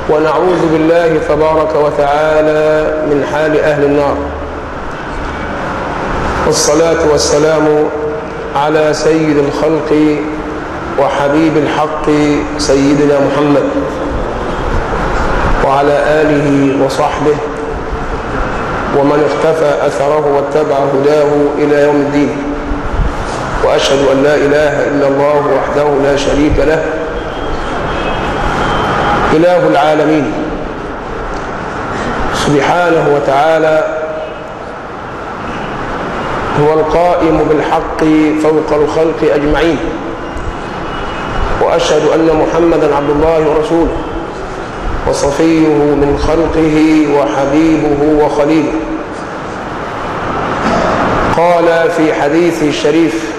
ونعوذ بالله تبارك وتعالى من حال أهل النار والصلاة والسلام على سيد الخلق وحبيب الحق سيدنا محمد وعلى آله وصحبه ومن اختفى أثره واتبع هداه إلى يوم الدين وأشهد أن لا إله إلا الله وحده لا شريك له إله العالمين سبحانه وتعالى هو القائم بالحق فوق الخلق أجمعين وأشهد أن محمدا عبد الله ورسوله وصفيه من خلقه وحبيبه وخليله قال في حديثه الشريف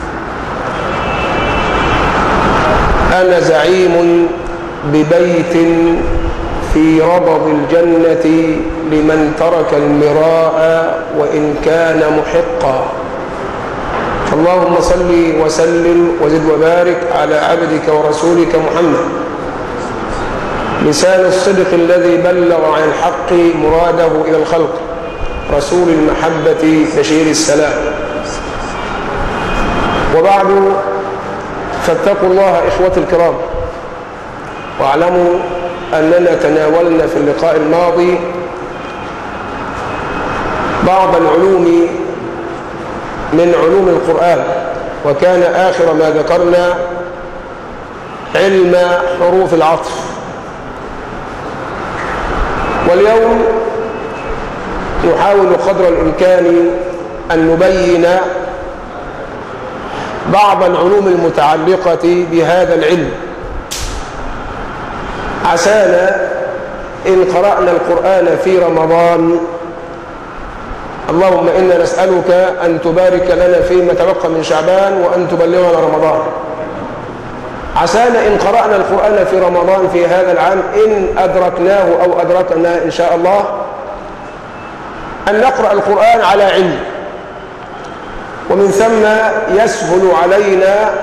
أنا زعيم ببيت في ربض الجنة لمن ترك المراء وإن كان محقا اللهم صل وسلم وزد وبارك على عبدك ورسولك محمد لسان الصدق الذي بلغ عن الحق مراده إلى الخلق رسول المحبة بشير السلام وبعد فاتقوا الله إخوة الكرام واعلموا أننا تناولنا في اللقاء الماضي بعض العلوم من علوم القرآن وكان آخر ما ذكرنا علم حروف العطف واليوم نحاول قدر الإمكان أن نبين بعض العلوم المتعلقة بهذا العلم عسانا إن قرأنا القرآن في رمضان اللهم إنا نسألك أن تبارك لنا فيما تبقى من شعبان وأن تبلغنا رمضان عسانا إن قرأنا القرآن في رمضان في هذا العام إن أدركناه أو أدركنا إن شاء الله أن نقرأ القرآن على علم ومن ثم يسهل علينا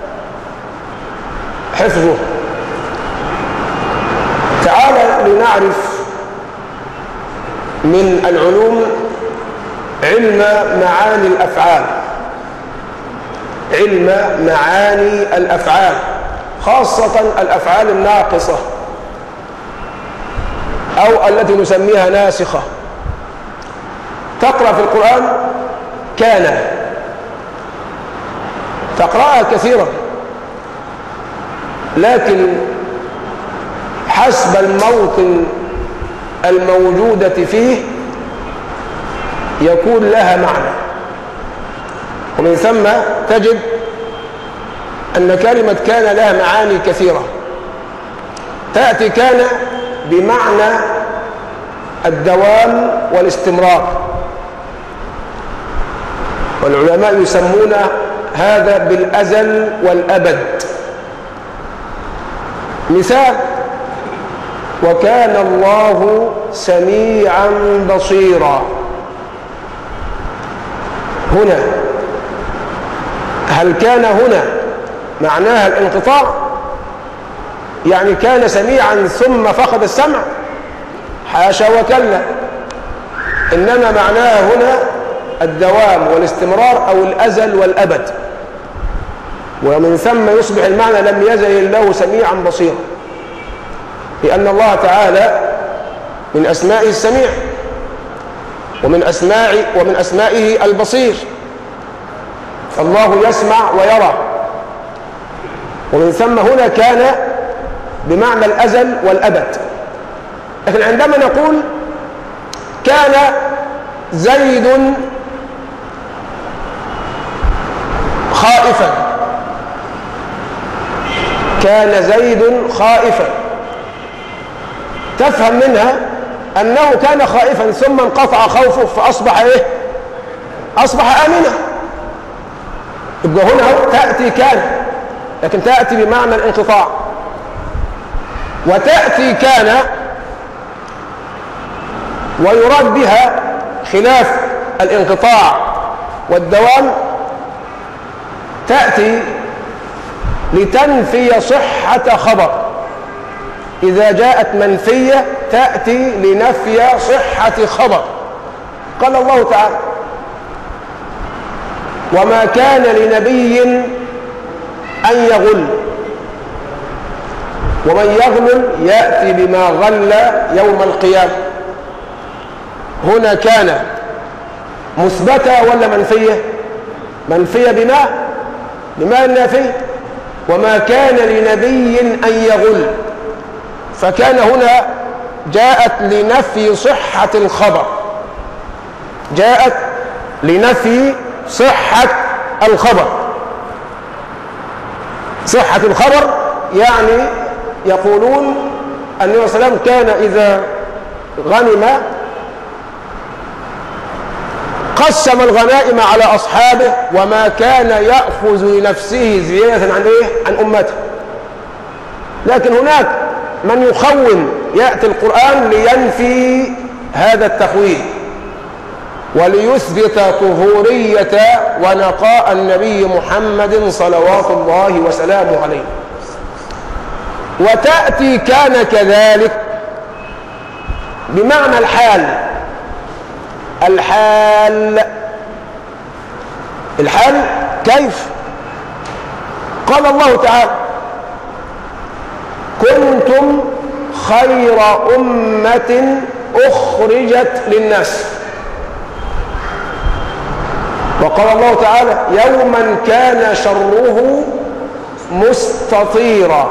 حفظه تعالى لنعرف من العلوم علم معاني الأفعال علم معاني الأفعال خاصة الأفعال الناقصة أو التي نسميها ناسخة تقرأ في القرآن كان تقرأها كثيرا لكن حسب الموطن الموجودة فيه يكون لها معنى ومن ثم تجد أن كلمة كان لها معاني كثيرة تأتي كان بمعنى الدوام والاستمرار والعلماء يسمون هذا بالأزل والأبد مثال وكان الله سميعا بصيرا هنا هل كان هنا معناها الانقطاع يعني كان سميعا ثم فقد السمع حاشا وكلا إنما معناها هنا الدوام والاستمرار أو الأزل والأبد ومن ثم يصبح المعنى لم يزل الله سميعا بصيرا لأن الله تعالى من أسمائه السميع ومن أسماء ومن أسمائه البصير فالله يسمع ويرى ومن ثم هنا كان بمعنى الأزل والأبد لكن عندما نقول كان زيد خائفا كان زيد خائفا تفهم منها أنه كان خائفا ثم انقطع خوفه فأصبح إيه أصبح آمنا يبقى هنا تأتي كان لكن تأتي بمعنى الانقطاع وتأتي كان ويراد بها خلاف الانقطاع والدوام تأتي لتنفي صحة خبر إذا جاءت منفية تأتي لنفي صحة خبر قال الله تعالى وما كان لنبي أن يغل ومن يغلل يأتي بما غل يوم القيامة هنا كان مثبتة ولا منفية منفية بما بما النافية وما كان لنبي أن يغل فكان هنا جاءت لنفي صحة الخبر جاءت لنفي صحة الخبر صحة الخبر يعني يقولون النبي صلى الله عليه وسلم كان إذا غنم قسم الغنائم على أصحابه وما كان يأخذ لنفسه زيادة عن إيه؟ عن أمته لكن هناك من يخون يأتي القرآن لينفي هذا التخوين وليثبت طهورية ونقاء النبي محمد صلوات الله وسلامه عليه وتأتي كان كذلك بمعنى الحال الحال الحال كيف قال الله تعالى كنتم خير أمة أخرجت للناس وقال الله تعالى يوما كان شره مستطيرا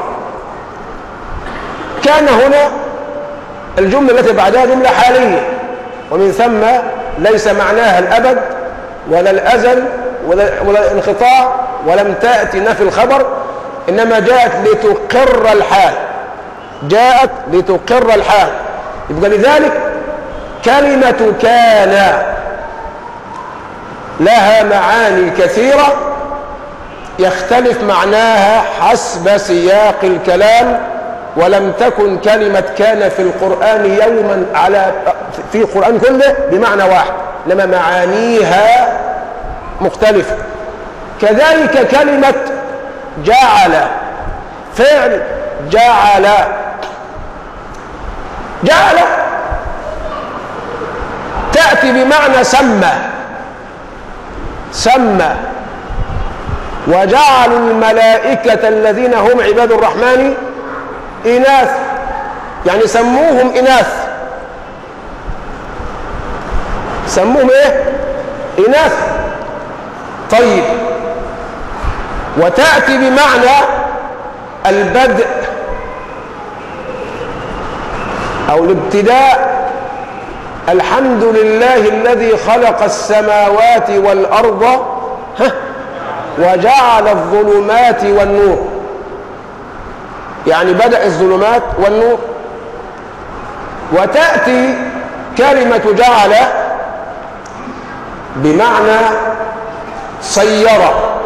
كان هنا الجملة التي بعدها جملة حالية ومن ثم ليس معناها الأبد ولا الأزل ولا, ولا الانقطاع ولم تأتي نفي الخبر إنما جاءت لتقر الحال جاءت لتقر الحال يبقى لذلك كلمة كان لها معاني كثيرة يختلف معناها حسب سياق الكلام ولم تكن كلمة كان في القرآن يوما على في القرآن كله بمعنى واحد لما معانيها مختلفة كذلك كلمة جعل فعل جعل جعل تأتي بمعنى سمى سمى وجعلوا الملائكة الذين هم عباد الرحمن إناث يعني سموهم إناث سموهم إيه إناث طيب وتأتي بمعنى البدء أو الابتداء الحمد لله الذي خلق السماوات والأرض ها وجعل الظلمات والنور يعني بدأ الظلمات والنور وتأتي كلمة جعل بمعنى صير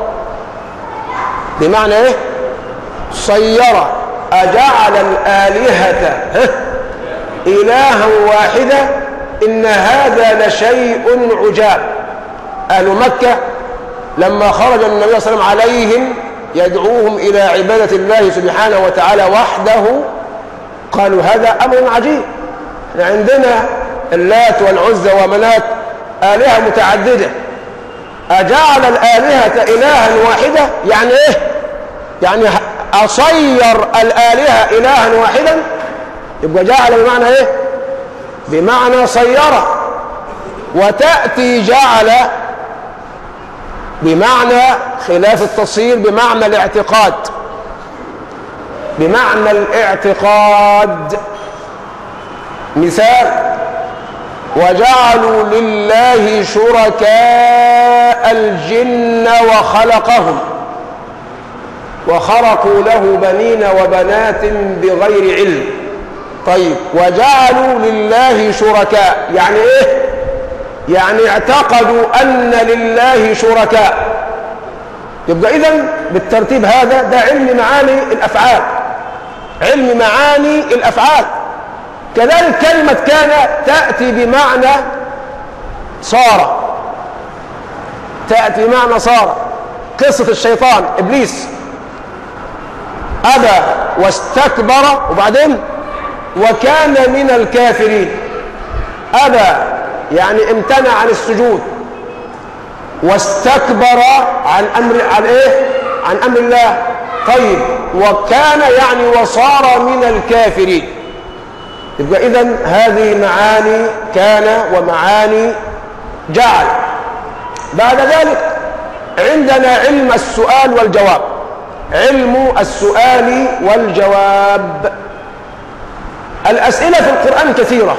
بمعنى ايه صير أجعل الآلهة إلها واحدة إن هذا لشيء عجاب أهل مكة لما خرج النبي صلى الله عليه وسلم عليهم يدعوهم إلى عبادة الله سبحانه وتعالى وحده قالوا هذا أمر عجيب عندنا اللات والعزى ومنات آلهة متعددة أجعل الآلهة إلها واحدة يعني إيه يعني أصير الآلهة إلها واحدا يبقى جعل بمعنى إيه بمعنى صيرة وتأتي جعل بمعنى خلاف التصير بمعنى الاعتقاد بمعنى الاعتقاد مثال وجعلوا لله شركاء الجن وخلقهم وخرقوا له بنين وبنات بغير علم طيب وجعلوا لله شركاء يعني ايه يعني اعتقدوا ان لله شركاء يبقى اذا بالترتيب هذا ده علم معاني الافعال علم معاني الافعال كذلك كلمة كان تأتي بمعنى صار تأتي بمعنى صار قصة الشيطان إبليس أبى واستكبر وبعدين وكان من الكافرين أبى يعني امتنع عن السجود واستكبر عن أمر عن إيه؟ عن أمر الله طيب وكان يعني وصار من الكافرين يبقى إذن هذه معاني كان ومعاني جعل بعد ذلك عندنا علم السؤال والجواب علم السؤال والجواب الأسئلة في القرآن كثيرة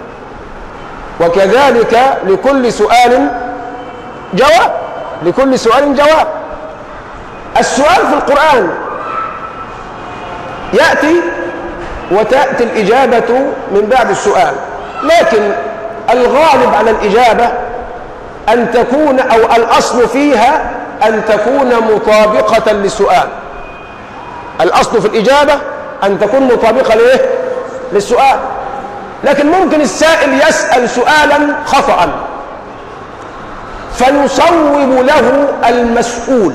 وكذلك لكل سؤال جواب لكل سؤال جواب السؤال في القرآن يأتي وتأتي الإجابة من بعد السؤال لكن الغالب على الإجابة أن تكون أو الأصل فيها أن تكون مطابقة للسؤال الأصل في الإجابة أن تكون مطابقة لإيه؟ للسؤال لكن ممكن السائل يسأل سؤالا خطأ فيصوب له المسؤول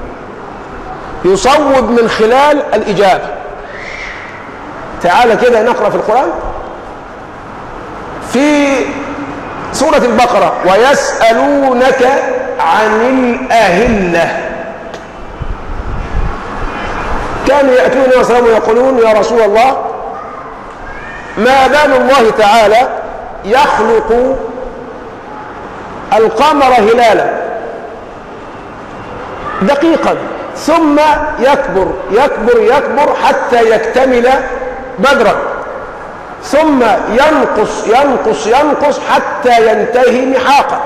يصوب من خلال الإجابة تعال كده نقرأ في القرآن في سورة البقرة ويسألونك عن الأهلة كانوا يأتون النبي صلى الله عليه وسلم ويقولون يا رسول الله ما بال الله تعالى يخلق القمر هلالا دقيقا ثم يكبر يكبر يكبر حتى يكتمل بدرا ثم ينقص ينقص ينقص حتى ينتهي محاقا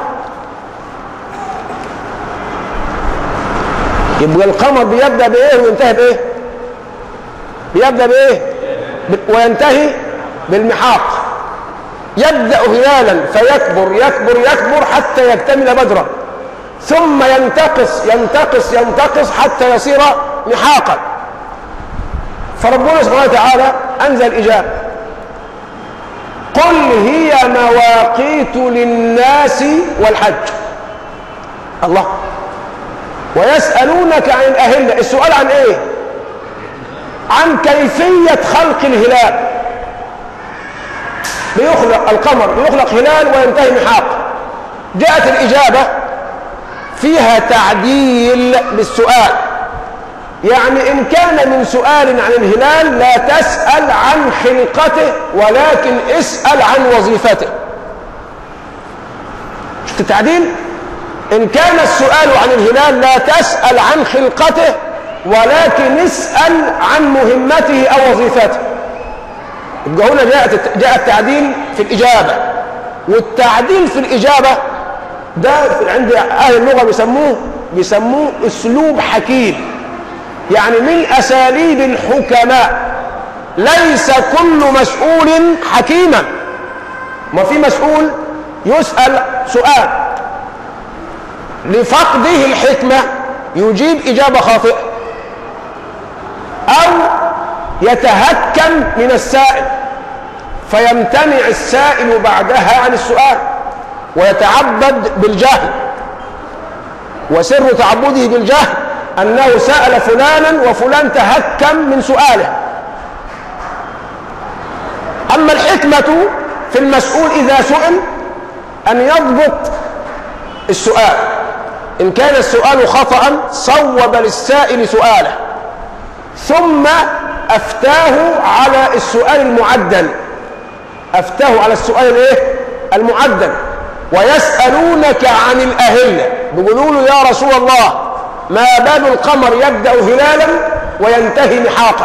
يبقى القمر بيبدا بايه وينتهي بايه بيبدا بايه وينتهي بالمحاق يبدا هلالا فيكبر يكبر يكبر حتى يكتمل بدرا ثم ينتقص ينتقص ينتقص حتى يصير محاقا فربنا سبحانه وتعالى انزل الاجابه قل هي مواقيت للناس والحج الله ويسألونك عن الأهلة السؤال عن ايه عن كيفية خلق الهلال بيخلق القمر بيخلق هلال وينتهي محاق جاءت الإجابة فيها تعديل للسؤال يعني إن كان من سؤال عن الهلال لا تسأل عن خلقته ولكن اسأل عن وظيفته شفت التعديل إن كان السؤال عن الهلال لا تسأل عن خلقته ولكن اسأل عن مهمته أو وظيفته يبقى هنا جاءت جاء التعديل في الإجابة والتعديل في الإجابة ده عند أهل اللغة بيسموه بيسموه أسلوب حكيم يعني من أساليب الحكماء ليس كل مسؤول حكيما ما في مسؤول يسأل سؤال لفقده الحكمة يجيب إجابة خاطئة أو يتهكم من السائل فيمتنع السائل بعدها عن السؤال ويتعبد بالجهل وسر تعبده بالجهل أنه سأل فلانا وفلان تهكم من سؤاله أما الحكمة في المسؤول إذا سئل أن يضبط السؤال إن كان السؤال خطأ صوب للسائل سؤاله ثم أفتاه على السؤال المعدل أفتاه على السؤال الايه المعدل ويسألونك عن الأهلة بيقولوا له يا رسول الله ما بال القمر يبدأ هلالا وينتهي محاقا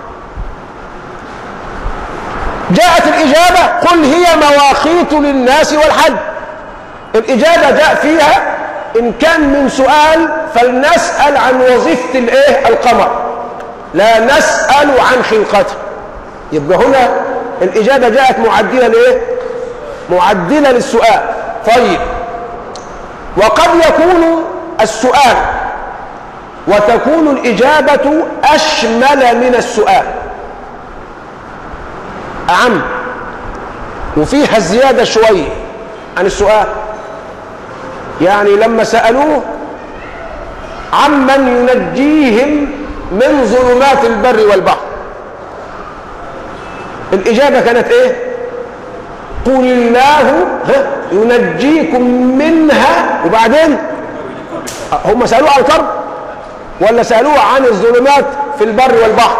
جاءت الإجابة قل هي مواقيت للناس والحج الإجابة جاء فيها إن كان من سؤال فلنسأل عن وظيفة الإيه القمر لا نسأل عن خلقته يبقى هنا الإجابة جاءت معدلة لإيه معدلة للسؤال طيب وقد يكون السؤال وتكون الإجابة أشمل من السؤال أعم وفيها زيادة شوية عن السؤال يعني لما سألوه عمن ينجيهم من ظلمات البر والبحر الإجابة كانت إيه قل الله ها ينجيكم منها وبعدين هم سألوه عن الكرب ولا سألوه عن الظلمات في البر والبحر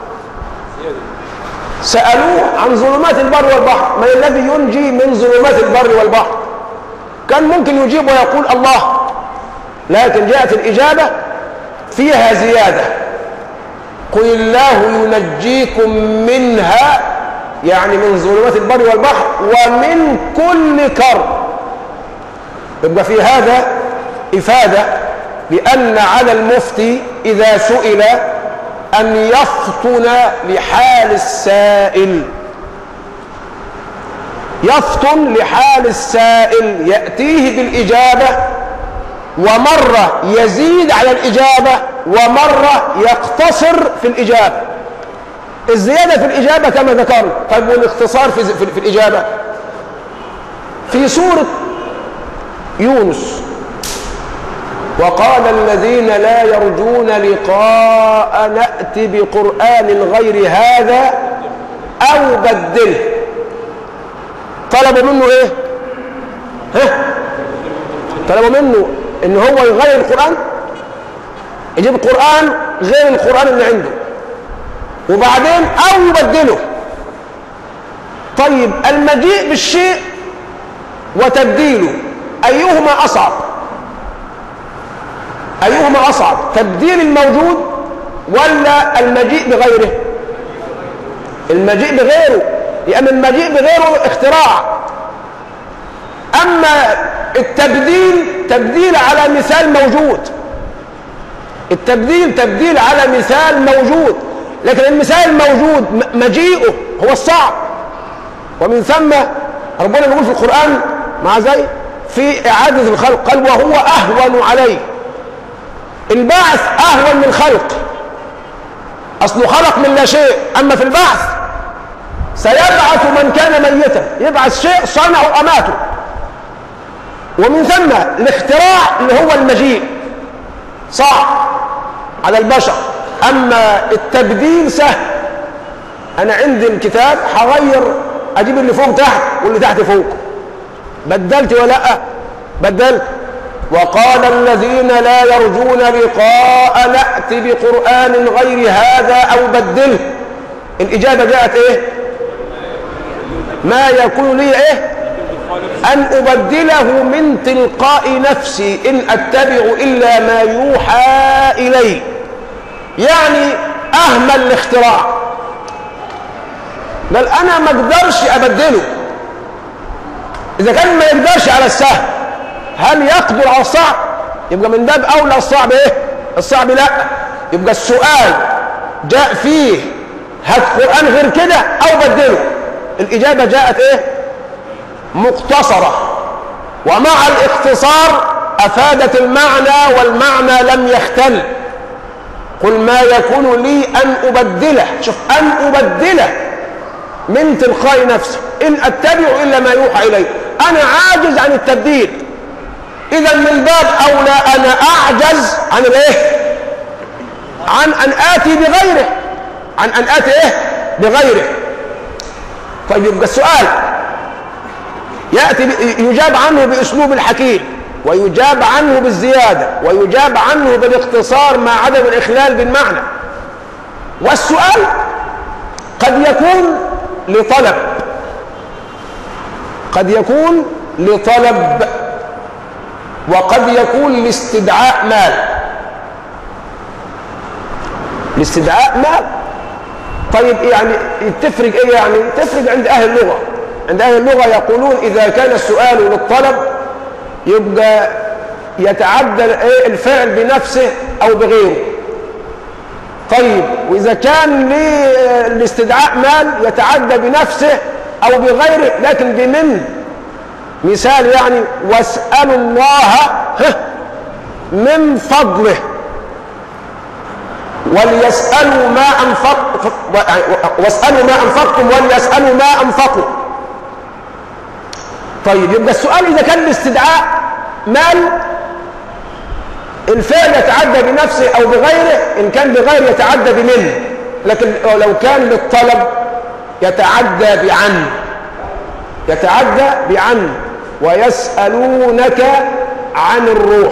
سألوه عن ظلمات البر والبحر من الذي ينجي من ظلمات البر والبحر كان ممكن يجيب ويقول الله لكن جاءت الإجابة فيها زيادة قل الله ينجيكم منها يعني من ظلمات البر والبحر ومن كل كرب يبقى في هذا إفادة بأن على المفتي إذا سئل أن يفطن لحال السائل يفطن لحال السائل يأتيه بالإجابة ومرة يزيد على الإجابة ومرة يقتصر في الإجابة الزيادة في الإجابة كما ذكرنا طيب والاختصار في, في, في الإجابة في سورة يونس وقال الذين لا يرجون لقاء نأتي بقرآن غير هذا أو بدله طلبوا منه إيه ها طلبوا منه إن هو يغير القرآن يجيب القرآن غير القرآن اللي عنده وبعدين أو يبدله طيب المجيء بالشيء وتبديله أيهما أصعب أيهما أصعب تبديل الموجود ولا المجيء بغيره المجيء بغيره لأن المجيء بغيره اختراع أما التبديل تبديل على مثال موجود التبديل تبديل على مثال موجود لكن المثال الموجود مجيئه هو الصعب ومن ثم ربنا بيقول في القرآن مع زي في إعادة الخلق قال وهو أهون عليه البعث أهون من الخلق أصله خلق من لا شيء أما في البعث سيبعث من كان ميتا يبعث شيء صنعه أماته ومن ثم الاختراع اللي هو المجيء صعب على البشر أما التبديل سهل أنا عندي الكتاب هغير أجيب اللي فوق تحت واللي تحت فوق بدلت ولا لا بدلت وقال الذين لا يرجون لقاء نأت بقرآن غير هذا أو بدله الإجابة جاءت إيه ما يكون لي إيه أن أبدله من تلقاء نفسي إن أتبع إلا ما يوحى إلي يعني أهمل الاختراع بل أنا ما أقدرش أبدله إذا كان ما يقدرش على السهل هل يقدر على الصعب يبقى من باب أولى الصعب إيه الصعب لا يبقى السؤال جاء فيه هات قرآن غير كده أو بدله الإجابة جاءت إيه مقتصرة ومع الاختصار أفادت المعنى والمعنى لم يختل قل ما يكون لي أن أبدله شوف أن أبدله من تلقاء نفسي إن أتبع إلا ما يوحى إلي أنا عاجز عن التبديل إذا من باب أولى أنا أعجز عن الإيه عن أن آتي بغيره عن أن آتي إيه بغيره طيب يبقى السؤال يأتي يجاب عنه بأسلوب الحكيم ويجاب عنه بالزيادة ويجاب عنه بالاختصار مع عدم الإخلال بالمعنى والسؤال قد يكون لطلب قد يكون لطلب وقد يكون لاستدعاء مال لاستدعاء مال طيب يعني تفرق ايه يعني تفرق عند اهل اللغه عند اهل اللغه يقولون اذا كان السؤال للطلب يبقى يتعدى ايه الفعل بنفسه او بغيره طيب واذا كان لاستدعاء مال يتعدى بنفسه او بغيره لكن بمن مثال يعني واسالوا الله من فضله وليسألوا ما أنفق واسألوا ما أنفقتم وليسألوا ما أنفقوا طيب يبقى السؤال إذا كان باستدعاء مال الفعل يتعدى بنفسه أو بغيره إن كان بغير يتعدى بمن لكن لو كان للطلب يتعدى بعن يتعدى بعن ويسألونك عن الروح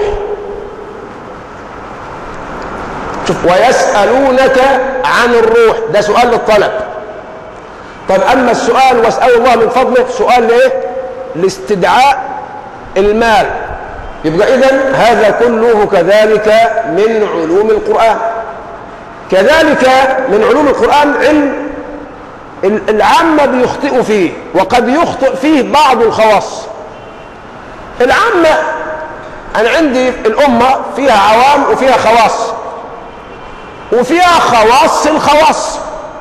شوف ويسألونك عن الروح ده سؤال للطلب طب أما السؤال واسألوا الله من فضله سؤال ليه لاستدعاء المال يبقى إذن هذا كله كذلك من علوم القرآن كذلك من علوم القرآن علم العامة بيخطئوا فيه وقد يخطئ فيه بعض الخواص العامة أنا عندي الأمة فيها عوام وفيها خواص وفيها خواص الخواص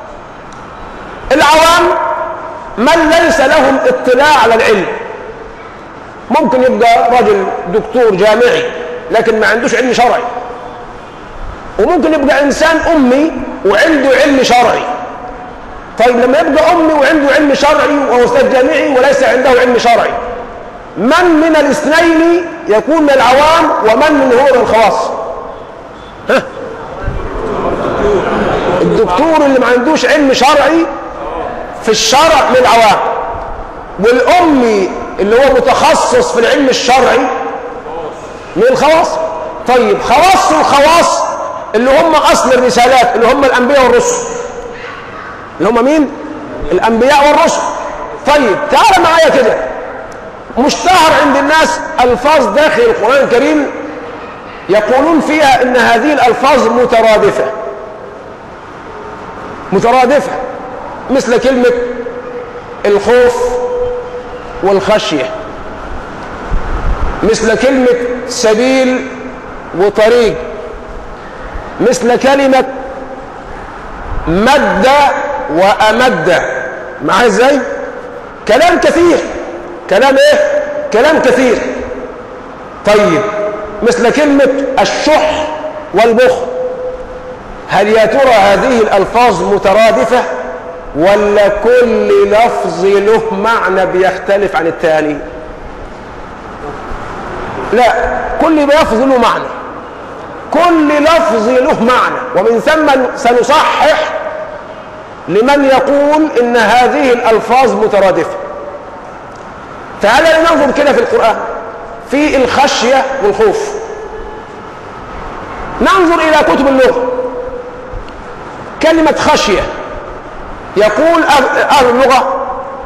العوام من ليس لهم اطلاع على العلم ممكن يبقى رجل دكتور جامعي لكن ما عندوش علم شرعي وممكن يبقى انسان امي وعنده علم شرعي طيب لما يبقى امي وعنده علم شرعي وهو استاذ جامعي وليس عنده علم شرعي من من الاثنين يكون من العوام ومن من هو من الخواص ها الدكتور اللي ما عندوش علم شرعي في الشرع من العوام والامي اللي هو متخصص في العلم الشرعي من الخواص طيب خواص الخواص اللي هم اصل الرسالات اللي هم الانبياء والرسل اللي هم مين الانبياء والرسل طيب تعال معايا كده مشتهر عند الناس الفاظ داخل القران الكريم يقولون فيها ان هذه الالفاظ مترادفه مترادفه مثل كلمه الخوف والخشيه مثل كلمه سبيل وطريق مثل كلمه مد وامد معايا ازاي كلام كثير كلام ايه كلام كثير طيب مثل كلمة الشح والبخل هل يا ترى هذه الألفاظ مترادفة ولا كل لفظ له معنى بيختلف عن الثاني لا كل لفظ له معنى كل لفظ له معنى ومن ثم سنصحح لمن يقول إن هذه الألفاظ مترادفة تعالى ننظر كده في القرآن في الخشية والخوف ننظر إلى كتب اللغة كلمة خشية يقول أهل اللغة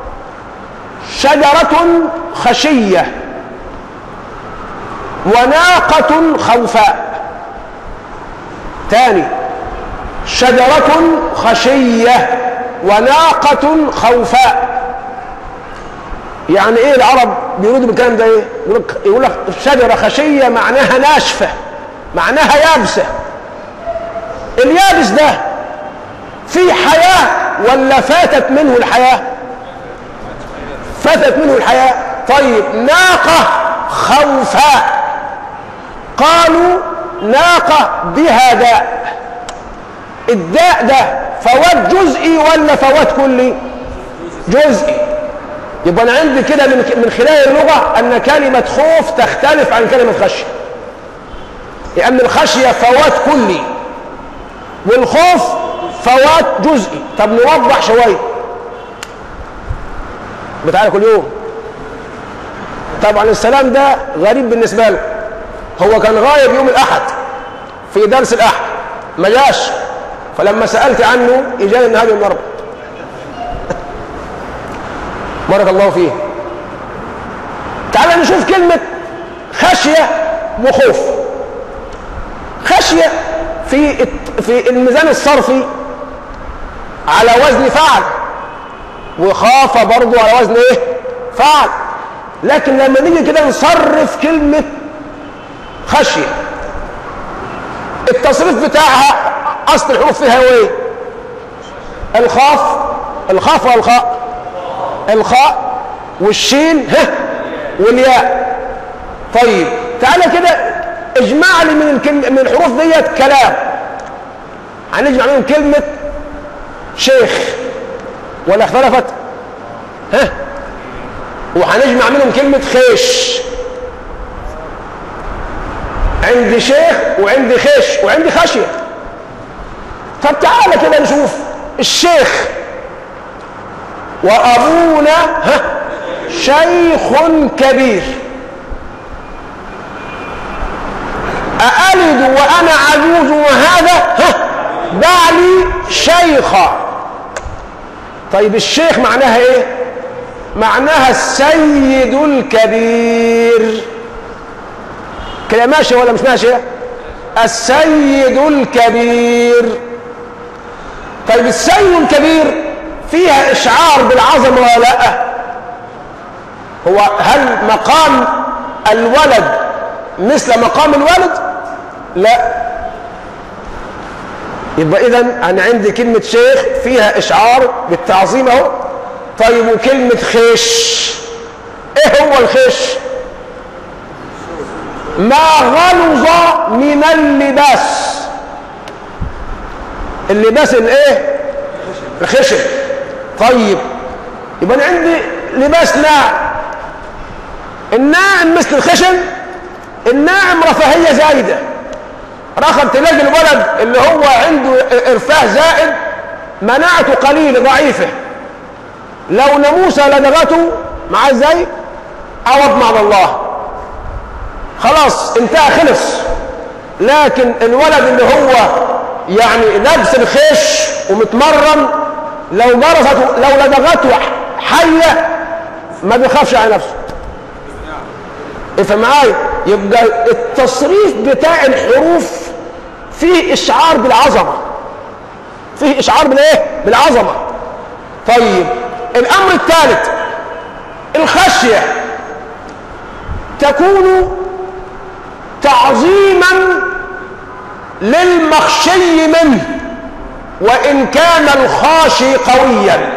شجرة خشية وناقة خوفاء ثاني شجرة خشية وناقة خوفاء يعني ايه العرب بيريدوا بالكلام ده ايه يقول لك يقول لك شجره خشيه معناها ناشفه معناها يابسه اليابس ده في حياه ولا فاتت منه الحياه فاتت منه الحياه طيب ناقه خوفاء قالوا ناقه بها داء الداء ده فوات جزئي ولا فوات كلي جزئي يبقى انا عندي كده من من خلال اللغه ان كلمه خوف تختلف عن كلمه خشيه لان الخشيه فوات كلي والخوف فوات جزئي طب نوضح شويه بتعالى كل يوم طبعا السلام ده غريب بالنسبه له هو كان غايب يوم الاحد في درس الاحد ما جاش فلما سالت عنه اجاني النهارده النهارده بارك الله فيه تعال نشوف كلمة خشية وخوف خشية في في الميزان الصرفي على وزن فعل وخاف برضه على وزن ايه فعل لكن لما نيجي كده نصرف كلمة خشية التصريف بتاعها اصل الحروف فيها ايه الخاف الخاف والخاء الخاء والشين ها والياء طيب تعالى كده اجمع لي من الكلمة من الحروف ديت كلام هنجمع منهم كلمة شيخ ولا اختلفت ها وهنجمع منهم كلمة خيش عندي شيخ وعندي خيش وعندي خشية طب تعالى كده نشوف الشيخ وأبونا ها شيخ كبير أألد وأنا عجوز وهذا ها بعلي شيخا طيب الشيخ معناها ايه معناها السيد الكبير كده ماشي ولا مش ماشي السيد الكبير طيب السيد الكبير فيها اشعار بالعظمه ولا لا هو هل مقام الولد مثل مقام الوالد لا يبقى اذا انا عندي كلمه شيخ فيها اشعار بالتعظيم اهو طيب وكلمه خش ايه هو الخش ما غلظ من اللباس اللباس الايه الخشن طيب يبقى انا عندي لباس ناعم الناعم مثل الخشن الناعم رفاهيه زايده رخم تلاقي الولد اللي هو عنده ارفاه زائد مناعته قليله ضعيفه لو ناموسه لدغته معاه ازاي عوض مع الله خلاص انتهى خلص لكن الولد اللي هو يعني لابس الخش ومتمرن لو جرسته لو لدغته حيه ما بيخافش على نفسه افهم معايا يبقى التصريف بتاع الحروف فيه اشعار بالعظمه فيه اشعار بالايه بالعظمه طيب الامر الثالث الخشيه تكون تعظيما للمخشي منه وان كان الخاشي قويا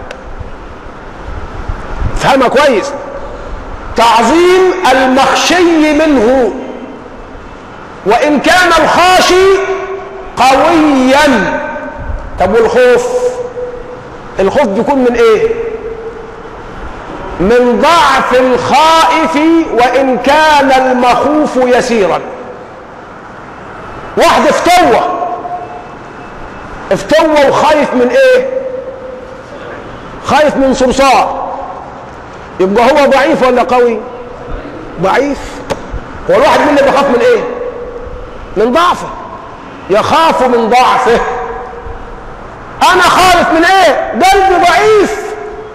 فهمها كويس تعظيم المخشي منه وان كان الخاشي قويا طب والخوف الخوف بيكون من ايه من ضعف الخائف وان كان المخوف يسيرا واحد افتوى افتوى وخايف من ايه خايف من صرصار يبقى هو ضعيف ولا قوي ضعيف هو الواحد منا بيخاف من ايه من ضعفه يخاف من ضعفه انا خايف من ايه قلبي ضعيف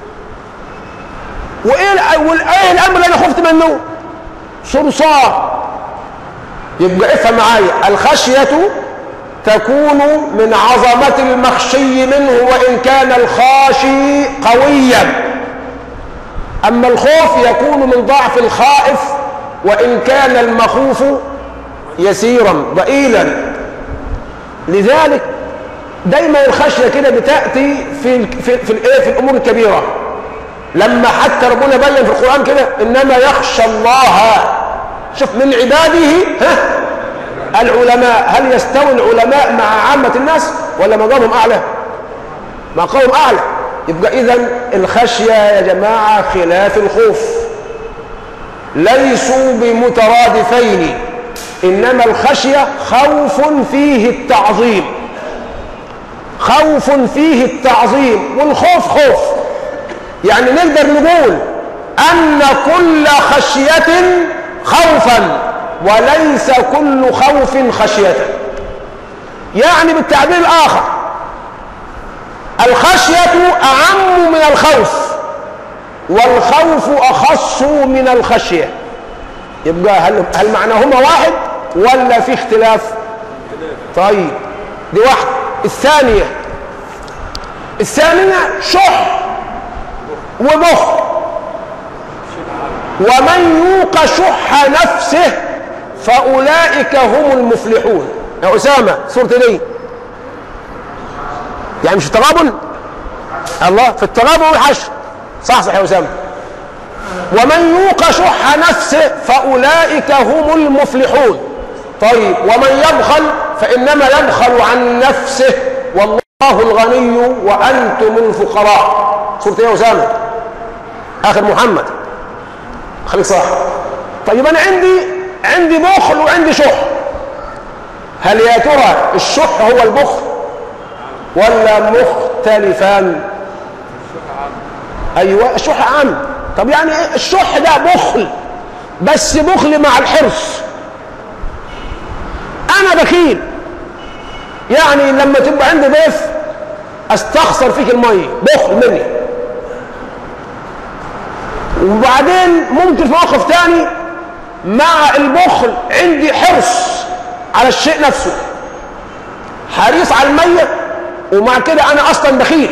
وايه وايه الامر اللي انا خفت منه صرصار يبقى افهم معايا الخشيه تكون من عظمه المخشي منه وان كان الخاشي قويا اما الخوف يكون من ضعف الخائف وان كان المخوف يسيرا ضئيلا لذلك دايما الخشيه كده بتاتي في في في الايه في الامور الكبيره لما حتى ربنا بين في القران كده انما يخشى الله شوف من عباده ها العلماء هل يستوي العلماء مع عامه الناس ولا مقامهم اعلى مقامهم اعلى يبقى اذا الخشيه يا جماعه خلاف الخوف ليسوا بمترادفين انما الخشيه خوف فيه التعظيم خوف فيه التعظيم والخوف خوف يعني نقدر نقول ان كل خشيه خوفا وليس كل خوف خشيه يعني بالتعبير الاخر الخشيه اعم من الخوف والخوف اخص من الخشيه يبقى هل هل معناهما واحد ولا في اختلاف طيب دي واحده الثانيه الثانيه شح وبخ ومن يوق شح نفسه فاولئك هم المفلحون يا اسامه سوره دي يعني مش التغابن الله في التغابن والحشر صح صح يا اسامه ومن يوق شح نفسه فاولئك هم المفلحون طيب ومن يبخل فانما يبخل عن نفسه والله الغني وانتم الفقراء سوره ايه يا اسامه اخر محمد خليك صح طيب انا عندي عندي بخل وعندي شح هل يا ترى الشح هو البخل ولا مختلفان ايوه الشح عام طب يعني ايه الشح ده بخل بس بخل مع الحرص انا بخيل يعني لما تبقى عندي ضيف استخسر فيك الميه بخل مني وبعدين ممكن في موقف تاني مع البخل عندي حرص على الشيء نفسه حريص على المية ومع كده انا اصلا بخيل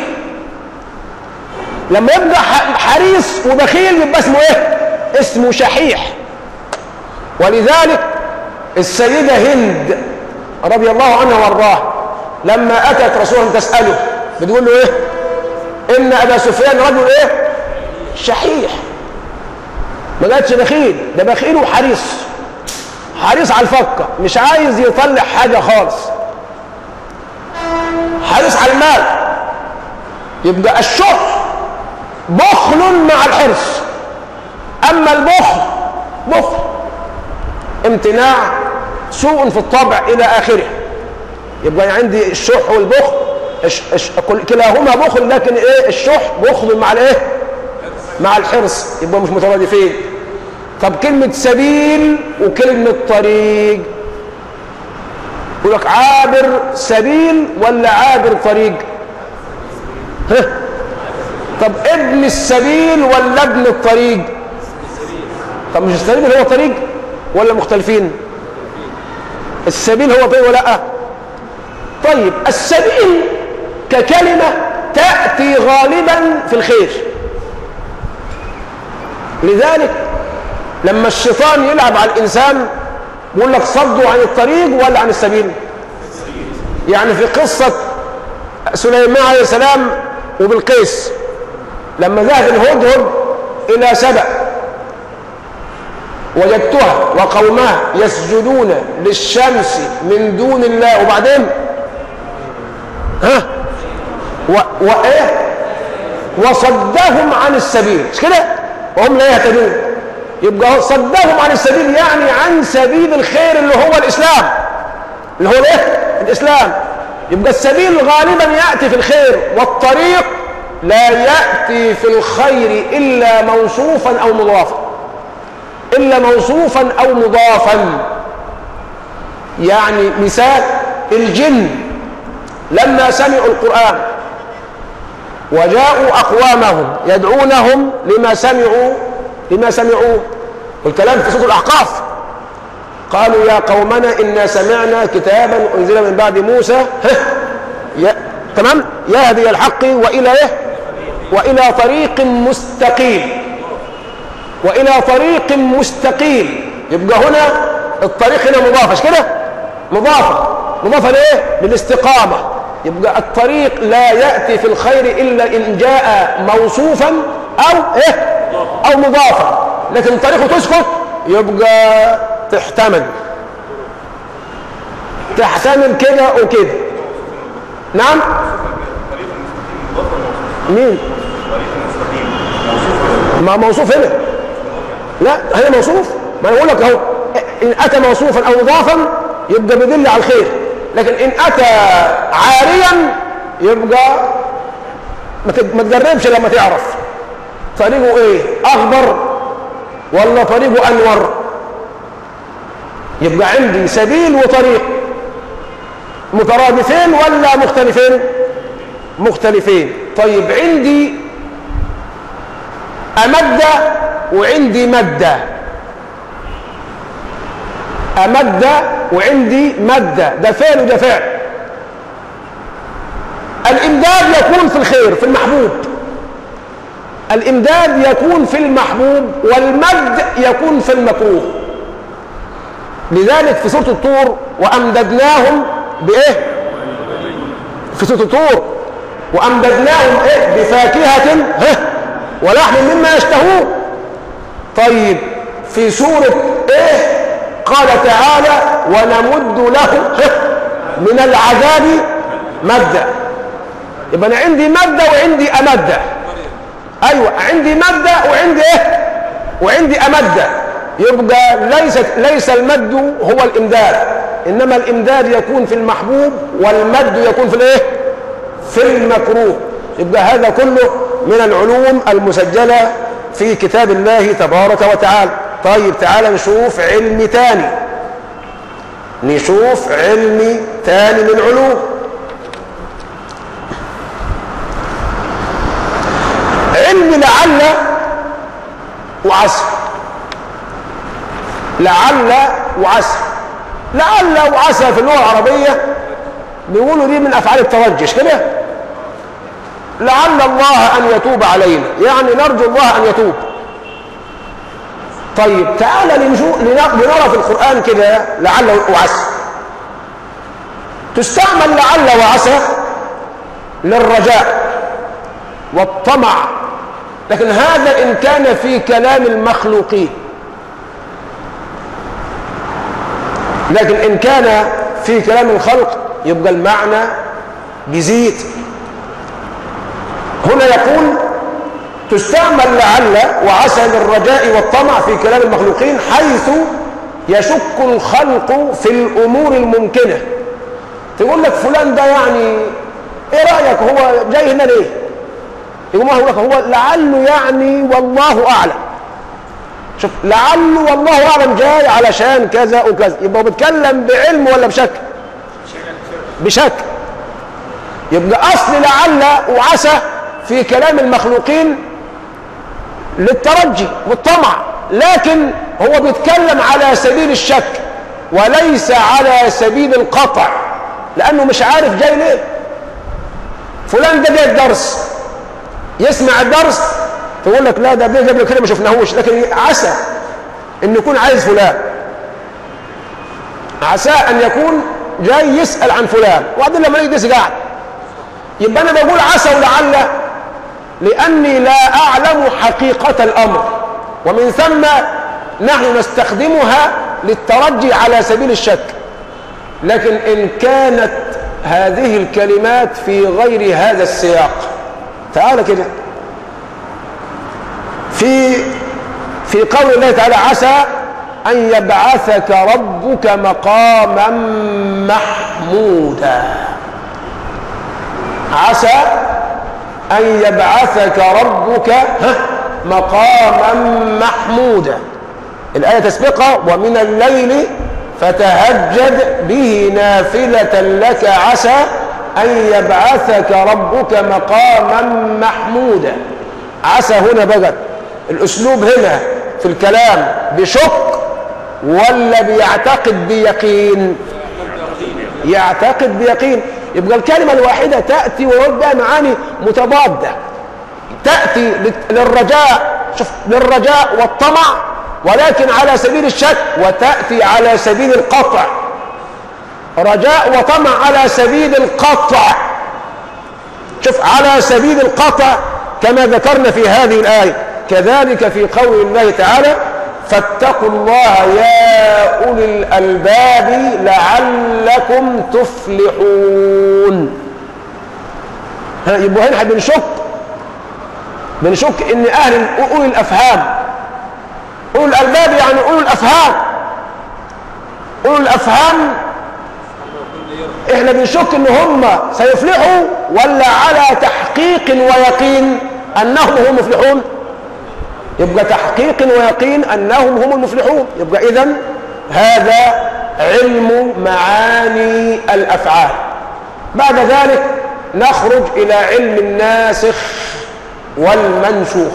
لما يبقى حريص وبخيل يبقى اسمه ايه اسمه شحيح ولذلك السيدة هند رضي الله عنها وارضاها لما اتت رسولا تسأله بتقول له ايه ان ابا سفيان رجل ايه شحيح ما قالتش بخيل ده بخيل وحريص حريص على الفكة مش عايز يطلع حاجة خالص حريص على المال يبقى الشح بخل مع الحرص اما البخل بخل امتناع سوء في الطبع الى اخره يبقى عندي الشح والبخل الش... الش... كلاهما بخل لكن ايه الشح بخل مع الايه مع الحرص يبقى مش مترادفين طب كلمة سبيل وكلمة طريق يقول لك عابر سبيل ولا عابر طريق ها طب ابن السبيل ولا ابن الطريق طب مش السبيل هو طريق ولا مختلفين السبيل هو طريق ولا لا طيب السبيل ككلمة تأتي غالبا في الخير لذلك لما الشيطان يلعب على الإنسان يقول لك صدوا عن الطريق ولا عن السبيل يعني في قصة سليمان عليه السلام وبالقيس لما ذهب الهدهد إلى سبأ وجدتها وقومها يسجدون للشمس من دون الله وبعدين ها و... وإيه وصدهم عن السبيل مش كده وهم لا يهتدون يبقى صدهم عن السبيل يعني عن سبيل الخير اللي هو الإسلام اللي هو الايه الإسلام يبقى السبيل غالبا يأتي في الخير والطريق لا يأتي في الخير إلا موصوفا أو مضافا إلا موصوفا أو مضافا يعني مثال الجن لما سمعوا القرآن وجاءوا أقوامهم يدعونهم لما سمعوا لما سمعوه والكلام في سورة الأحقاف قالوا يا قومنا إنا سمعنا كتابا أنزل من بعد موسى يا تمام يهدي الحق وإلى إيه وإلى طريق مستقيم وإلى طريق مستقيم يبقى هنا الطريق هنا مضافة مش كده مضافة مضافة لإيه للاستقامة يبقى الطريق لا يأتي في الخير إلا إن جاء موصوفا أو إيه أو مضافا لكن طريقه تسكت يبقى تحتمل تحتمل كده وكده نعم مين ما موصوف هنا لا هنا موصوف ما انا بقول لك اهو ان اتى موصوفا او مضافا يبقى بيدل على الخير لكن ان اتى عاريا يبقى ما تجربش لما تعرف طريقه ايه اخضر ولا طريقه انور يبقى عندي سبيل وطريق مترادفين ولا مختلفين مختلفين طيب عندي أمد وعندي مد أمد وعندي مد ده فعل وده فعل الإمداد يكون في الخير في المحبوب الإمداد يكون في المحبوب والمد يكون في المكروه لذلك في سورة الطور وأمددناهم بإيه في سورة الطور وأمددناهم إيه بفاكهة ولحم مما يشتهون طيب في سورة إيه قال تعالى ونمد له من العذاب مدا يبقى أنا عندي مدة وعندي أمدة أيوة عندي مدة وعندي إيه وعندي أمدة يبقى ليست ليس المد هو الإمداد إنما الإمداد يكون في المحبوب والمد يكون في الإيه في المكروه يبقى هذا كله من العلوم المسجلة في كتاب الله تبارك وتعالى طيب تعالى نشوف علم تاني نشوف علم تاني من علوم علم لعل وعسى لعل وعسى لعل وعسى في اللغة العربية بيقولوا دي من أفعال الترجش كده لعل الله أن يتوب علينا يعني نرجو الله أن يتوب طيب تعالى لنرى في القرآن كده لعل وعسى تستعمل لعل وعسى للرجاء والطمع لكن هذا إن كان في كلام المخلوقين لكن إن كان في كلام الخلق يبقى المعنى بيزيد هنا يقول تستعمل لعل وعسى للرجاء والطمع في كلام المخلوقين حيث يشك الخلق في الأمور الممكنة تقول لك فلان ده يعني ايه رأيك هو جاي هنا ليه يقول ما هو لك هو لعله يعني والله أعلم شوف لعله والله أعلم جاي علشان كذا وكذا يبقى هو بيتكلم بعلم ولا بشك بشك يبقى أصل لعل وعسى في كلام المخلوقين للترجي والطمع لكن هو بيتكلم على سبيل الشك وليس على سبيل القطع لأنه مش عارف جاي ليه فلان ده جاي الدرس يسمع الدرس تقول لك لا ده جاي قبل كده ما شفناهوش لكن عسى ان يكون عايز فلان عسى ان يكون جاي يسأل عن فلان وبعدين لما يجلس قاعد يبقى انا بقول عسى ولعل لاني لا اعلم حقيقة الامر ومن ثم نحن نستخدمها للترجي على سبيل الشك لكن ان كانت هذه الكلمات في غير هذا السياق تعال كده في في قول الله تعالى عسى أن يبعثك ربك مقاما محمودا عسى أن يبعثك ربك مقاما محمودا الآية تسبقها ومن الليل فتهجد به نافلة لك عسى أن يبعثك ربك مقاما محمودا عسى هنا بقى الأسلوب هنا في الكلام بشك ولا بيعتقد بيقين يعتقد بيقين يبقى الكلمة الواحدة تأتي ويرد بها معاني متضادة تأتي للرجاء شوف للرجاء والطمع ولكن على سبيل الشك وتأتي على سبيل القطع رجاء وطمع على سبيل القطع شوف على سبيل القطع كما ذكرنا في هذه الآية كذلك في قول الله تعالى فاتقوا الله يا أولي الألباب لعلكم تفلحون ها يبقى هنا بنشك بنشك ان اهل اولي الافهام اولي الالباب يعني اولي الافهام اولي الافهام احنا بنشك ان هم سيفلحوا ولا على تحقيق ويقين انهم هم مفلحون يبقى تحقيق ويقين انهم هم المفلحون يبقى اذا هذا علم معاني الافعال بعد ذلك نخرج الى علم الناسخ والمنسوخ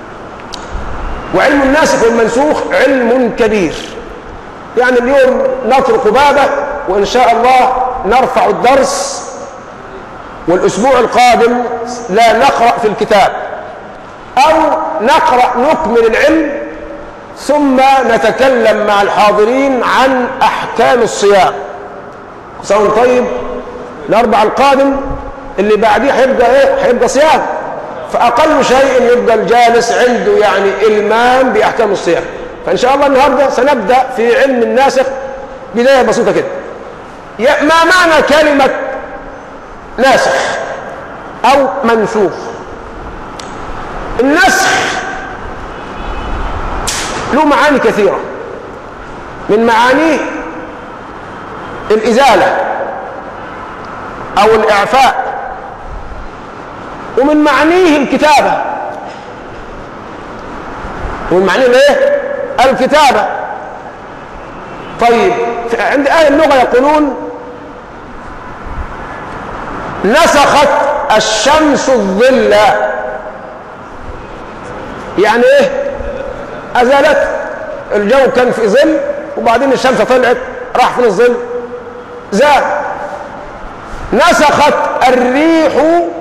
وعلم الناسخ والمنسوخ علم كبير يعني اليوم نطرق بابه وإن شاء الله نرفع الدرس والأسبوع القادم لا نقرأ في الكتاب أو نقرأ نكمل العلم ثم نتكلم مع الحاضرين عن أحكام الصيام سواء طيب الأربع القادم اللي بعديه هيبقى إيه؟ هيبقى صيام فأقل شيء يبقى الجالس عنده يعني إلمام بأحكام الصيام فإن شاء الله النهاردة سنبدأ في علم الناسخ بداية بسيطة كده ما معنى كلمة ناسخ أو منسوخ النسخ له معاني كثيرة من معانيه الإزالة أو الإعفاء ومن معانيه الكتابة ومن معانيه الايه الكتابة طيب عند أهل اللغة يقولون نسخت الشمس الظل يعني ايه ازالت الجو كان في ظل وبعدين الشمس طلعت راح فين الظل زال نسخت الريح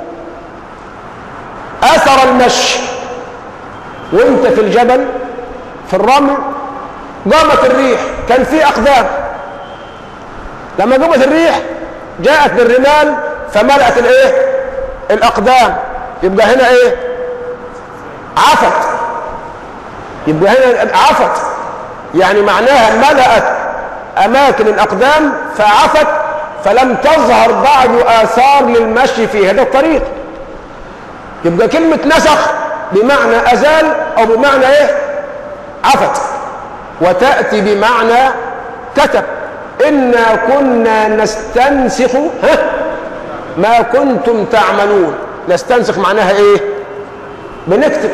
اثر المشي وانت في الجبل في الرمل قامت الريح كان في اقدام لما قامت الريح جاءت بالرمال فملأت الايه الاقدام يبقى هنا ايه عفت يبقى هنا عفت يعني معناها ملأت اماكن الاقدام فعفت فلم تظهر بعد اثار للمشي في هذا الطريق يبقى كلمة نسخ بمعنى ازال او بمعنى ايه عفت وتأتي بمعنى كتب إنا كنا نستنسخ ها ما كنتم تعملون نستنسخ معناها ايه بنكتب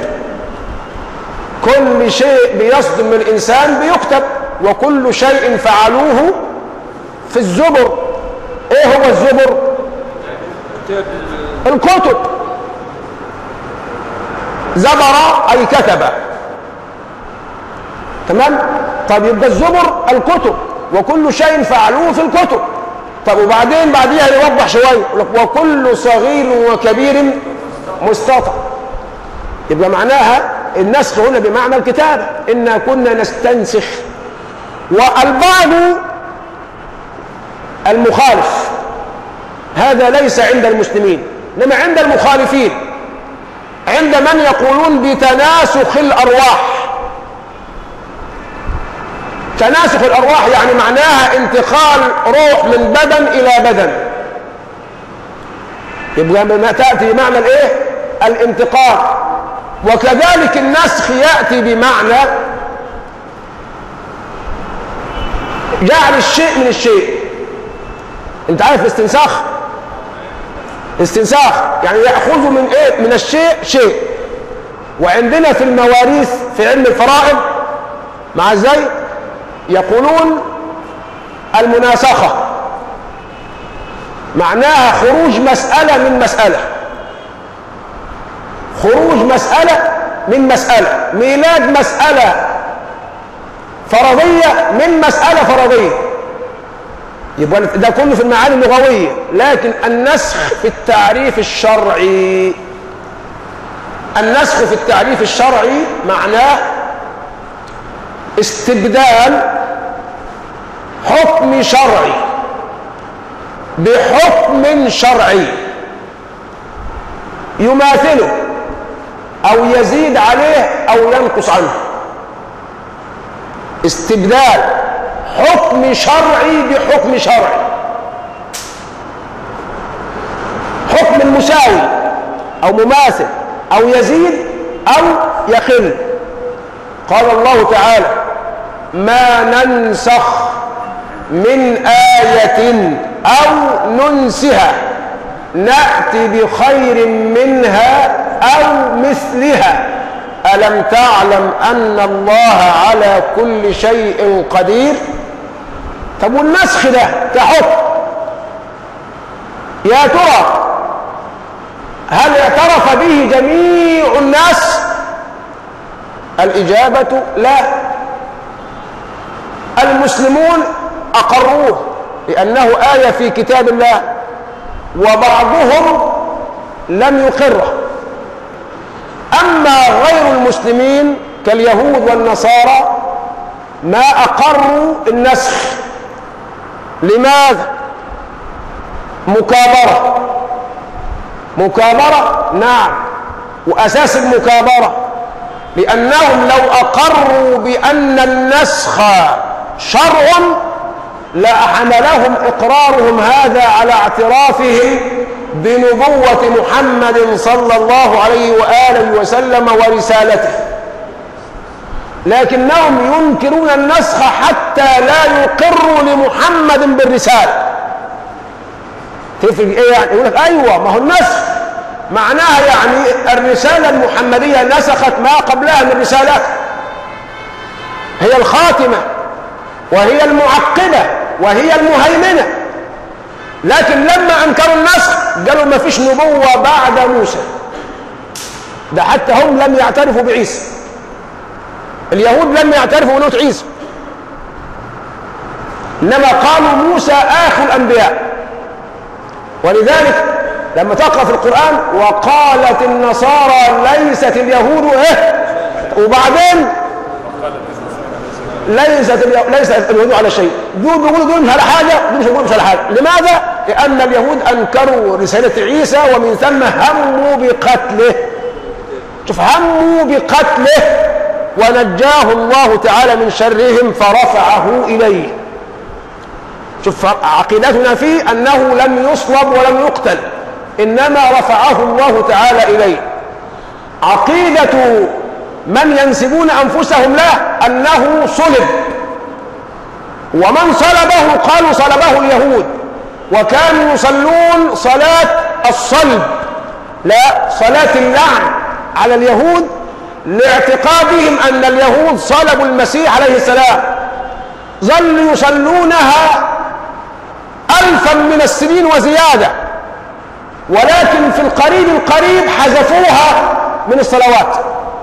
كل شيء بيصدم من الانسان بيكتب وكل شيء فعلوه في الزبر ايه هو الزبر الكتب زبر اي كتب تمام طب يبقى الزبر الكتب وكل شيء فعلوه في الكتب طب وبعدين بعديها يوضح شويه يقول لك وكل صغير وكبير مستطع يبقى معناها النسخ هنا بمعنى الكتابة إنا كنا نستنسخ والبعض المخالف هذا ليس عند المسلمين إنما عند المخالفين عند من يقولون بتناسخ الأرواح تناسخ الأرواح يعني معناها انتقال روح من بدن إلى بدن يبقى ما تأتي بمعنى الإيه؟ الانتقال وكذلك النسخ يأتي بمعنى جعل الشيء من الشيء انت عارف الاستنساخ استنساخ يعني يأخذ من ايه من الشيء شيء وعندنا في المواريث في علم الفرائض مع ازاي يقولون المناسخة معناها خروج مسألة من مسألة خروج مسألة من مسألة ميلاد مسألة فرضية من مسألة فرضية يبقى ده كله في المعاني اللغوية لكن النسخ في التعريف الشرعي النسخ في التعريف الشرعي معناه استبدال حكم شرعي بحكم شرعي يماثله او يزيد عليه او ينقص عنه استبدال حكم شرعي بحكم شرعي حكم مساوي او مماثل او يزيد او يقل قال الله تعالى ما ننسخ من آية أو ننسها نأتي بخير منها أو مثلها ألم تعلم أن الله على كل شيء قدير طب والنسخ ده كحكم يا ترى هل اعترف به جميع الناس الإجابة لا المسلمون أقروه لأنه آية في كتاب الله وبعضهم لم يقره أما غير المسلمين كاليهود والنصارى ما أقروا النسخ لماذا مكابرة مكابرة نعم وأساس المكابرة لأنهم لو أقروا بأن النسخ شرع لحملهم إقرارهم هذا على اعترافهم بنبوة محمد صلى الله عليه وآله وسلم ورسالته لكنهم ينكرون النسخ حتى لا يقروا لمحمد بالرسالة تفرق ايه يعني يقول لك ايوه ما هو النسخ معناها يعني الرسالة المحمدية نسخت ما قبلها من رسالات هي الخاتمة وهي المعقبة وهي المهيمنة لكن لما أنكروا النسخ قالوا ما فيش نبوة بعد موسى ده حتى هم لم يعترفوا بعيسى اليهود لم يعترفوا بنوت عيسى إنما قالوا موسى آخر الأنبياء ولذلك لما تقرأ في القرآن وقالت النصارى ليست اليهود إيه وبعدين ليست ليست اليهود على شيء دول بيقولوا دول مش على حاجة دول مش بيقولوا مش على حاجة لماذا؟ لأن اليهود أنكروا رسالة عيسى ومن ثم هموا بقتله شوف هموا بقتله ونجاه الله تعالى من شرهم فرفعه إليه شوف عقيدتنا فيه أنه لم يصلب ولم يقتل إنما رفعه الله تعالى إليه عقيدة من ينسبون أنفسهم له أنه صلب ومن صلبه قالوا صلبه اليهود وكانوا يصلون صلاة الصلب لا صلاة اللعن على اليهود لاعتقادهم أن اليهود صلبوا المسيح عليه السلام ظلوا يصلونها ألفا من السنين وزيادة ولكن في القريب القريب حذفوها من الصلوات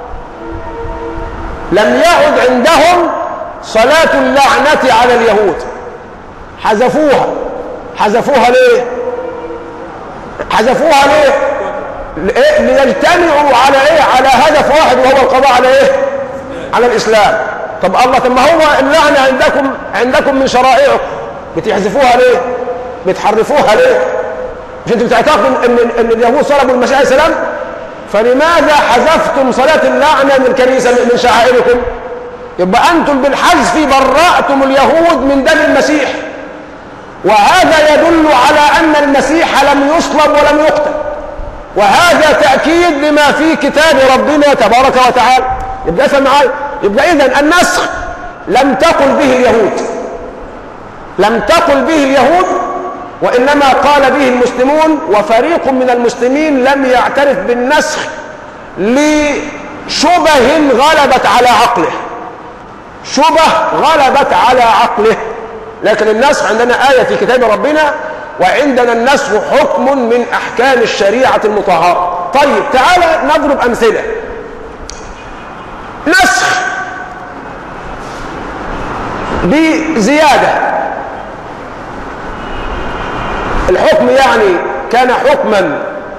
لم يعد عندهم صلاة اللعنة على اليهود حذفوها حذفوها ليه حذفوها ليه ليجتمعوا على ايه على هدف واحد وهو القضاء على ايه على الاسلام طب الله طب ما هو اللعنه عندكم عندكم من شرائعكم بتحذفوها ليه بتحرفوها ليه مش انتم بتعتقدوا ان ان اليهود صلبوا المسيح عليه السلام فلماذا حذفتم صلاه اللعنه من الكنيسه من شعائركم يبقى انتم بالحذف برأتم اليهود من دم المسيح وهذا يدل على ان المسيح لم يصلب ولم يقتل وهذا تأكيد لما في كتاب ربنا تبارك وتعالى يبقى افهم معايا يبقى إذن النسخ لم تقل به اليهود لم تقل به اليهود وإنما قال به المسلمون وفريق من المسلمين لم يعترف بالنسخ لشبه غلبت على عقله شبه غلبت على عقله لكن النسخ عندنا آية في كتاب ربنا وعندنا النسخ حكم من أحكام الشريعة المطهرة طيب تعالى نضرب أمثلة نسخ بزيادة الحكم يعني كان حكما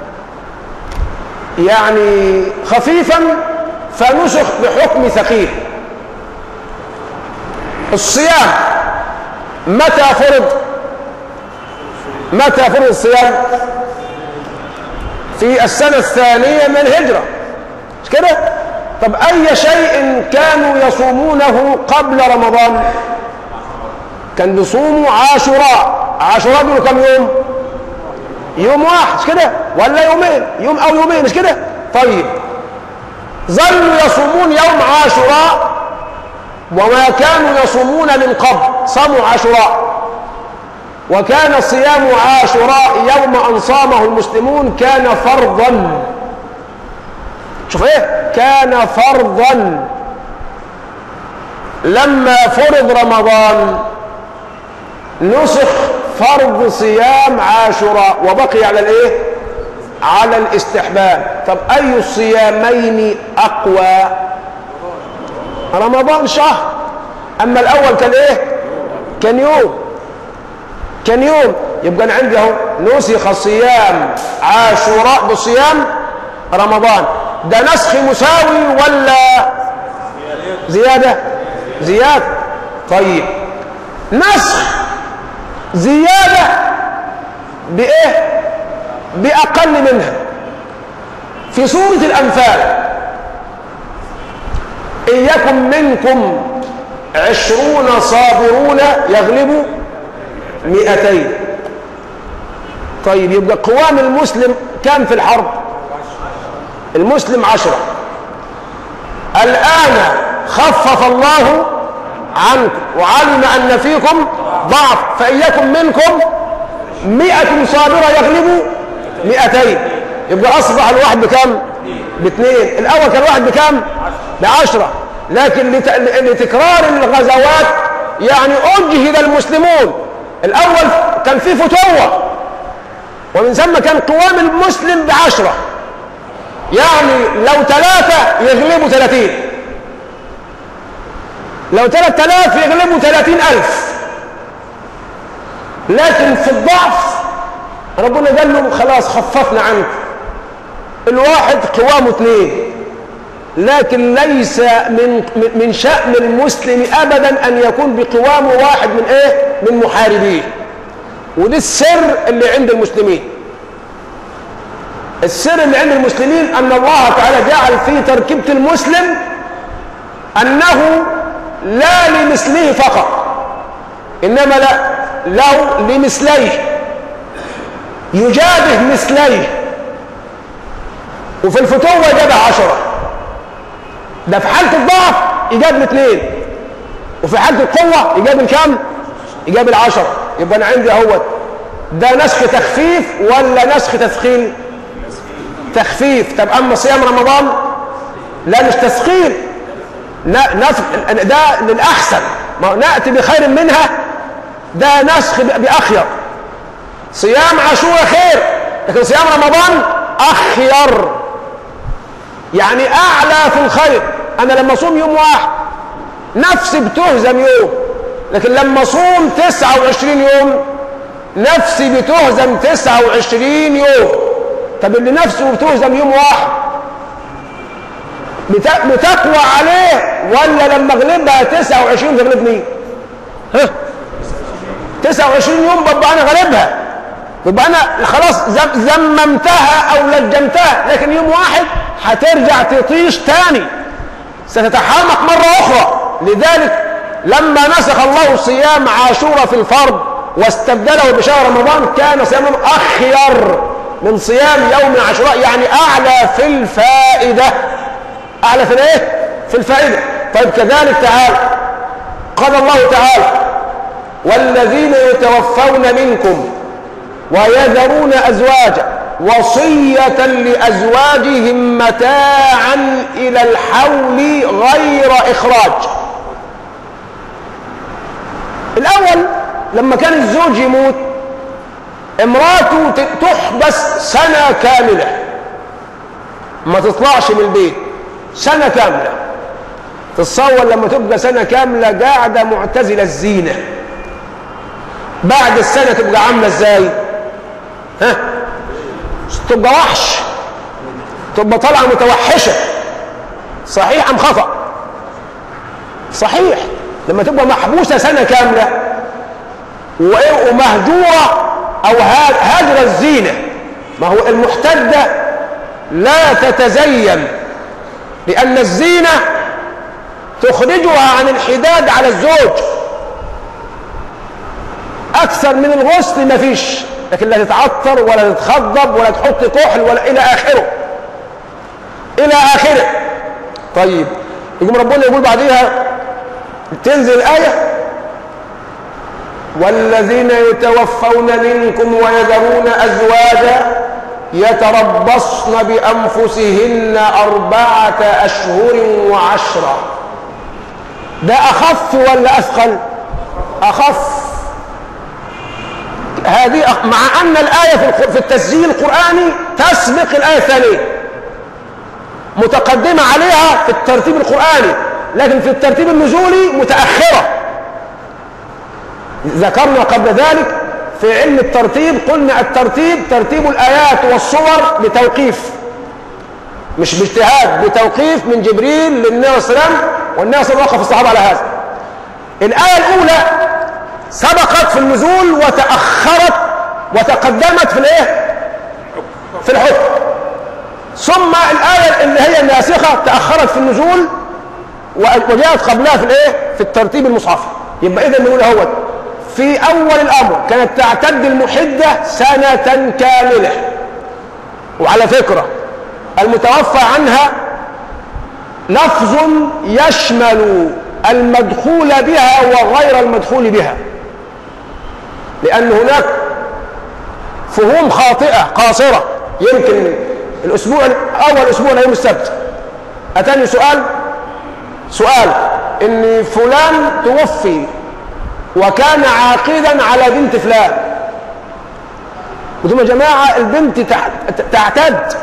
يعني خفيفا فنسخ بحكم ثقيل الصيام متى فرض متى فرض الصيام في السنة الثانية من الهجرة مش كده طب أي شيء كانوا يصومونه قبل رمضان كان بيصوموا عاشوراء عاشوراء دول كم يوم يوم واحد مش كده ولا يومين يوم أو يومين مش كده طيب ظلوا يصومون يوم عاشوراء وما كانوا يصومون من قبل صاموا عاشوراء وكان صيام عاشوراء يوم أن صامه المسلمون كان فرضا شوف ايه كان فرضا لما فرض رمضان نسخ فرض صيام عاشوراء وبقي على الايه على الاستحباب طب اي الصيامين اقوى رمضان شهر اما الاول كان ايه كان يوم كان يوم يبقى انا عندي اهو نسخ صيام عاشوراء بصيام رمضان ده نسخ مساوي ولا زياده زياده طيب نسخ زياده بايه باقل منها في سوره الانفال ان يكن منكم عشرون صابرون يغلبوا مئتين طيب يبقى قوام المسلم كم في الحرب المسلم عشرة الآن خفف الله عنكم وعلم أن فيكم ضعف فإن يكن منكم مئة صابرة يغلبوا مئتين يبقى اصبح الواحد بكام باثنين الاول كان واحد بكام بعشرة لكن لت... لتكرار الغزوات يعني اجهد المسلمون الاول كان في فتوة ومن ثم كان قوام المسلم بعشرة يعني لو ثلاثة يغلبوا ثلاثين لو ثلاثة آلاف يغلبوا ثلاثين ألف لكن في الضعف ربنا قال لهم خلاص خففنا عنك الواحد قوامه اثنين لكن ليس من من شأن المسلم أبدا أن يكون بقوام واحد من إيه؟ من محاربيه ودي السر اللي عند المسلمين السر اللي عند المسلمين أن الله تعالى جعل في تركيبة المسلم أنه لا لمثله فقط إنما لا له لمثليه يجابه مثليه وفي الفتوة يجابه عشرة ده في حالة الضعف يجاب اثنين وفي حالة القوة يجاب الكم يجاب العشرة يبقى أنا عندي اهوت ده نسخ تخفيف ولا نسخ تثقيل تخفيف طب أما صيام رمضان لا مش تثقيل نسخ ده للأحسن ما نأتي بخير منها ده نسخ بأخير صيام عاشوراء خير لكن صيام رمضان أخير يعني أعلى في الخير أنا لما أصوم يوم واحد نفسي بتهزم يوم لكن لما أصوم 29 يوم نفسي بتهزم 29 يوم طب اللي نفسه بتهزم يوم واحد بتقوى عليه ولا لما اغلبها 29 تغلبني ها 29 يوم ببقى انا غالبها يبقى انا خلاص زممتها او لجمتها لكن يوم واحد هترجع تطيش تاني ستتحامق مرة اخرى لذلك لما نسخ الله صيام عاشوراء في الفرض واستبدله بشهر رمضان كان صيام اخير من صيام يوم عاشوراء يعني اعلى في الفائدة اعلى في الايه في الفائدة طيب كذلك تعالى قال الله تعالى والذين يتوفون منكم ويذرون أزواجا وصية لأزواجهم متاعا إلى الحول غير إخراج الأول لما كان الزوج يموت امراته تحبس سنة كاملة ما تطلعش من البيت سنة كاملة تتصور لما تبقى سنة كاملة قاعدة معتزلة الزينة بعد السنة تبقى عاملة ازاي ها تبقى وحش تبقى طالعة متوحشة صحيح ام خطأ صحيح لما تبقى محبوسة سنة كاملة ومهجورة او هاجر الزينة ما هو المحتدة لا تتزين لأن الزينة تخرجها عن الحداد على الزوج أكثر من الغسل مفيش لكن لا تتعطر ولا تتخضب ولا تحط كحل ولا إلى آخره إلى آخره طيب يقوم ربنا يقول بعديها تنزل الآية والذين يتوفون منكم ويذرون أزواجا يتربصن بأنفسهن أربعة أشهر وعشرة ده أخف ولا أثقل أخف هذه مع أن الآية في التسجيل القرآني تسبق الآية الثانية متقدمة عليها في الترتيب القرآني لكن في الترتيب النزولي متأخرة ذكرنا قبل ذلك في علم الترتيب قلنا الترتيب ترتيب الآيات والصور بتوقيف مش باجتهاد بتوقيف من جبريل للنبي صلى الله عليه وسلم والنبي صلى الله وقف الصحابة على هذا الآية الأولى سبقت في النزول وتأخرت وتقدمت في الايه في الحكم ثم الآية اللي هي الناسخة تأخرت في النزول وجاءت قبلها في الايه في الترتيب المصحفي يبقى اذا نقول اهوت في اول الامر كانت تعتد المحدة سنة كاملة وعلى فكرة المتوفى عنها لفظ يشمل المدخول بها وغير المدخول بها لأن هناك فهوم خاطئة قاصرة يمكن الاسبوع اول اسبوع يوم السبت اتاني سؤال سؤال ان فلان توفي وكان عاقدا على بنت فلان قلت لهم يا جماعه البنت تعتد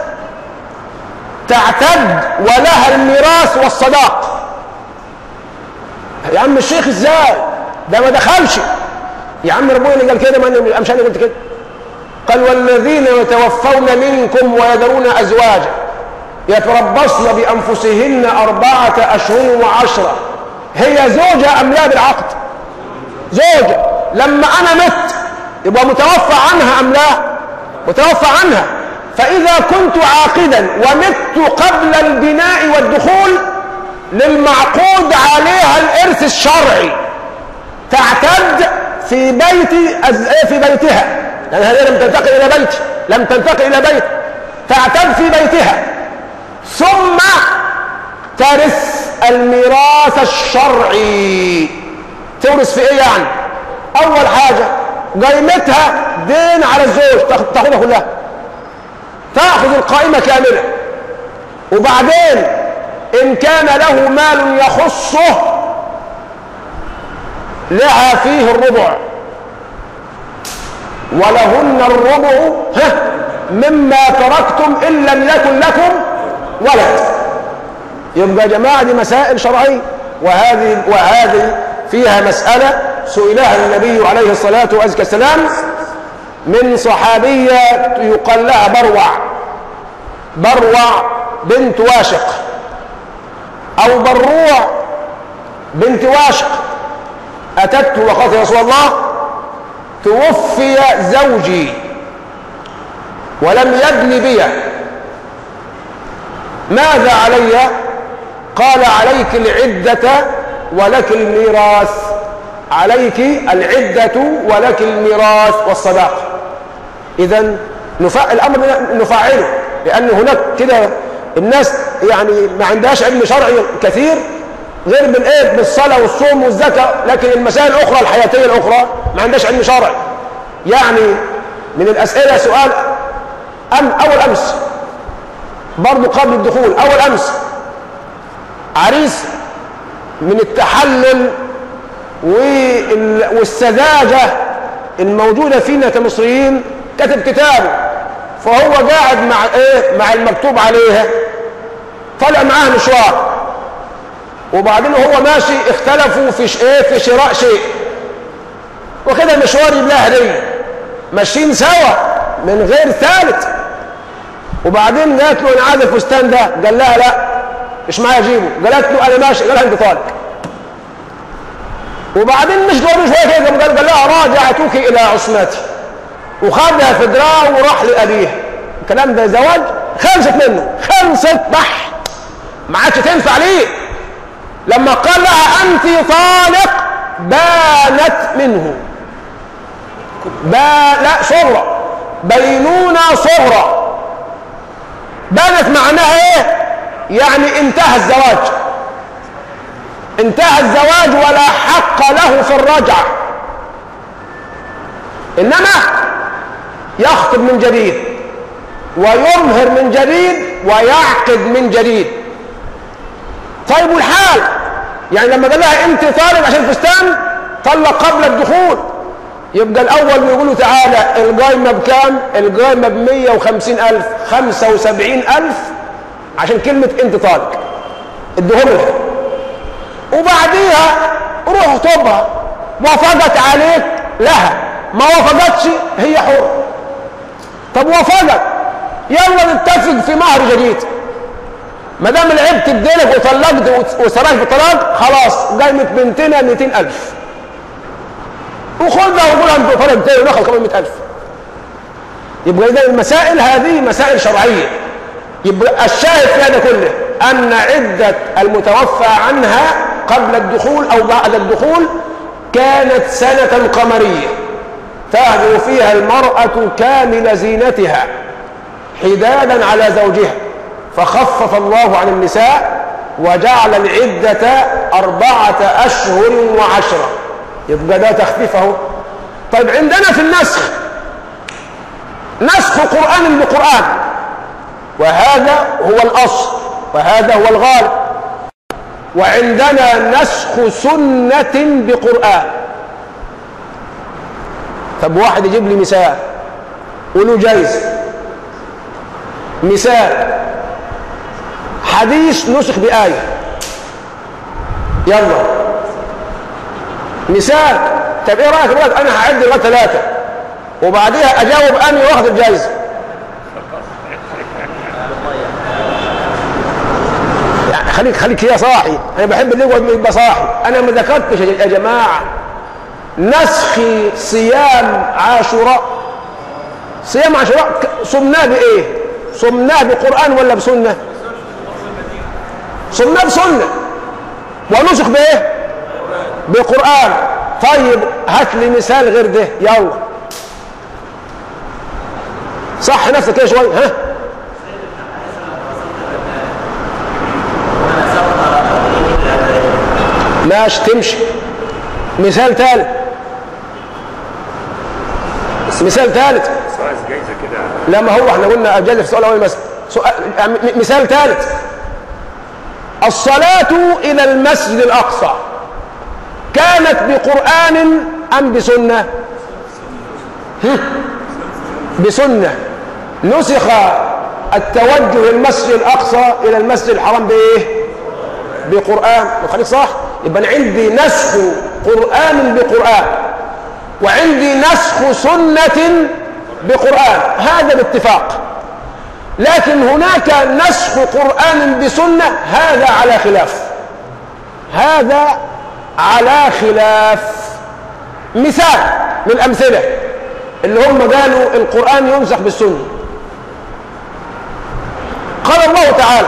تعتد ولها الميراث والصداق يا عم الشيخ ازاي ده ما دخلش يا عم ربنا اللي قال كده ما مش انا قلت كده قال والذين يتوفون منكم ويذرون ازواجا يتربصن بانفسهن اربعه اشهر وعشره هي زوجه ام لا بالعقد زوجه لما انا مت يبقى متوفى عنها ام لا متوفى عنها فاذا كنت عاقدا ومت قبل البناء والدخول للمعقود عليها الارث الشرعي تعتد في بيت في بيتها لان هذه لم تنتقل الى بيت لم تنتقل الى بيت تعتد في بيتها ثم ترث الميراث الشرعي تورث في ايه يعني اول حاجه قيمتها دين على الزوج تاخذها كلها تاخذ القائمه كامله وبعدين ان كان له مال يخصه لها فيه الربع ولهن الربع مما تركتم ان لم يكن لكم ولد يبقى يا جماعه دي مسائل شرعيه وهذه وهذه فيها مساله سئلها النبي عليه الصلاه والسلام من صحابيه يقال لها بروع بروع بنت واشق او بروع بنت واشق اتته وقالت يا رسول الله توفي زوجي ولم يبني بي ماذا علي قال عليك العدة ولك الميراث عليك العدة ولك الميراث والصداق إذا نفع... الأمر نفعله لأن هناك كده الناس يعني ما عندهاش علم شرعي كثير غير بالايه بالصلاه والصوم والزكاه لكن المسائل الاخرى الحياتيه الاخرى ما عندهاش علم شرعي يعني من الاسئله سؤال أم اول امس برضه قبل الدخول اول امس عريس من التحلل والسذاجه الموجوده فينا كمصريين كتب كتابه فهو قاعد مع ايه مع المكتوب عليها طلع معاه مشوار وبعدين وهو ماشي اختلفوا في ايه في شراء شيء وكده مشوار يبلاه هديه ماشيين سوا من غير ثالث وبعدين قالت له انا عايز الفستان ده قال لها لا مش معايا اجيبه قالت له انا ماشي قال لها انت طالق وبعدين مش دور شويه كده قال لها راجعتك الى عصمتي وخدها في دراعه وراح لابيها الكلام ده زواج خلصت منه خلصت بح ما عادش تنفع ليه لما قال لها انت طالق بانت منه با لا صغرى بينونة صغرى بانت معناها ايه يعني انتهى الزواج انتهى الزواج ولا حق له في الرجعة انما يخطب من جديد ويمهر من جديد ويعقد من جديد طيب والحال يعني لما قال لها انت طالب عشان فستان طلق قبل الدخول يبقى الاول بيقول له تعالى القايمه بكام القايمه ب 150 الف 75 الف عشان كلمه انت طالق اديهم لها وبعديها روح اخطبها وافقت عليك لها ما وافقتش هي حر طب وافقت يلا نتفق في مهر جديد ما دام لعبت بدينك وطلقت وسرقت بالطلاق خلاص قايمه بنتنا 200000 وخذها وقول انت طلب تاني وناخذ كمان 100000 يبقى اذا المسائل هذه مسائل شرعيه يبقى الشاهد في هذا كله ان عده المتوفى عنها قبل الدخول او بعد الدخول كانت سنه قمريه تهدو فيها المراه كامل زينتها حدادا على زوجها فخفف الله عن النساء وجعل العدة أربعة أشهر وعشرة يبقى ده تخفيفه طيب عندنا في النسخ نسخ قرآن بقرآن وهذا هو الأصل وهذا هو الغالب وعندنا نسخ سنة بقرآن طب واحد يجيب لي مثال قولوا جايز مثال حديث نسخ بآية يلا مثال طب ايه رايك دلوقتي انا هعد لغايه ثلاثه وبعديها اجاوب اني واخد الجايزه يعني خليك خليك يا صاحي انا بحب اللي يقعد يبقى صاحي انا ما ذكرتش يا جماعه نسخ صيام عاشوراء صيام عاشوراء صمناه بايه صمناه بقران ولا بسنه صمناه بسنه ونسخ بايه بقران طيب هات لي مثال غير ده يلا صح نفسك كده شويه ها ماشي تمشي مثال ثالث مثال ثالث لا ما هو احنا قلنا اجازه في السؤال الاول مثلا مثال ثالث الصلاه الى المسجد الاقصى كانت بقران ام بسنه بسنه نسخ التوجه المسجد الاقصى الى المسجد الحرام بايه بقران خليك صح يبقى انا عندي نسخ قران بقران وعندي نسخ سنه بقران هذا باتفاق لكن هناك نسخ قران بسنه هذا على خلاف هذا على خلاف مثال من الامثله اللي هم قالوا القران ينسخ بالسنه قال الله تعالى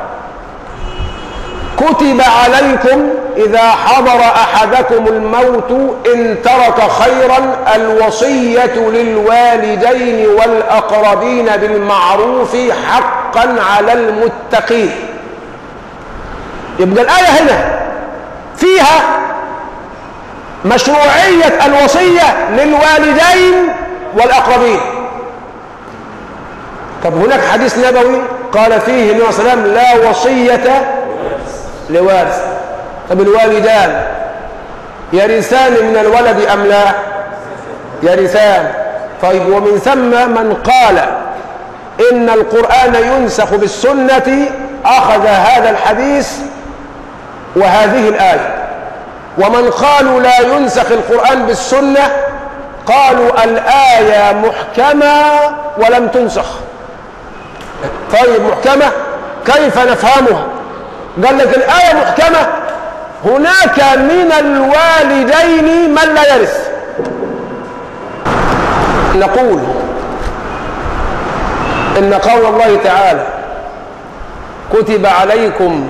كتب عليكم إذا حضر أحدكم الموت إن ترك خيرا الوصية للوالدين والأقربين بالمعروف حقا على المتقين يبقى الآية هنا فيها مشروعية الوصية للوالدين والأقربين طب هناك حديث نبوي قال فيه النبي صلى الله عليه وسلم لا وصية لوارث طب الوالدان يرثان من الولد أم لا يرثان طيب ومن ثم من قال إن القرآن ينسخ بالسنة أخذ هذا الحديث وهذه الآية ومن قالوا لا ينسخ القرآن بالسنة قالوا الآية محكمة ولم تنسخ طيب محكمة كيف نفهمها قال لك الآية محكمة هناك من الوالدين من لا يرث نقول إن قول الله تعالى كتب عليكم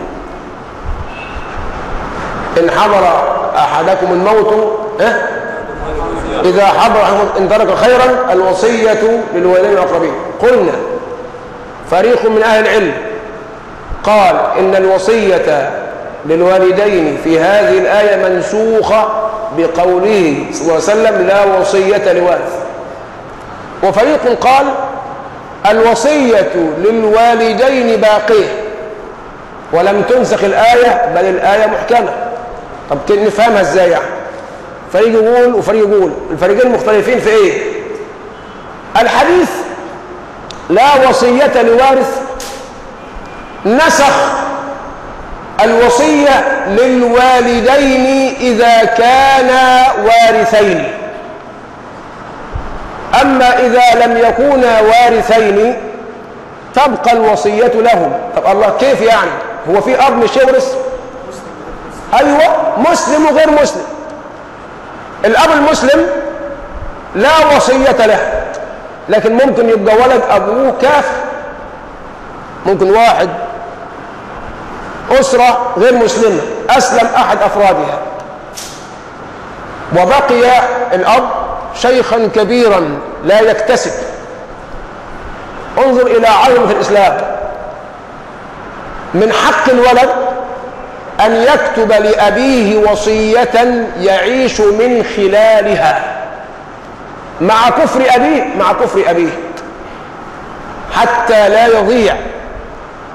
إن حضر أحدكم الموت اه؟ إذا حضر إن ترك خيرا الوصية للوالدين الأقربين قلنا فريق من أهل العلم قال إن الوصية للوالدين في هذه الآية منسوخة بقوله صلى الله عليه وسلم لا وصية لوارث وفريق قال الوصية للوالدين باقية ولم تنسخ الآية بل الآية محكمة طب نفهمها ازاي يعني فريق يقول وفريق يقول الفريقين مختلفين في ايه الحديث لا وصية لوارث نسخ الوصية للوالدين إذا كانا وارثين أما إذا لم يكونا وارثين تبقى الوصية لهم طب الله كيف يعني هو في أب مش يورث أيوة مسلم وغير مسلم الأب المسلم لا وصية له لكن ممكن يبقى ولد أبوه كافر ممكن واحد أسرة غير مسلمة أسلم أحد أفرادها وبقي الأب شيخا كبيرا لا يكتسب انظر إلى عظمة الإسلام من حق الولد أن يكتب لأبيه وصية يعيش من خلالها مع كفر أبيه مع كفر أبيه حتى لا يضيع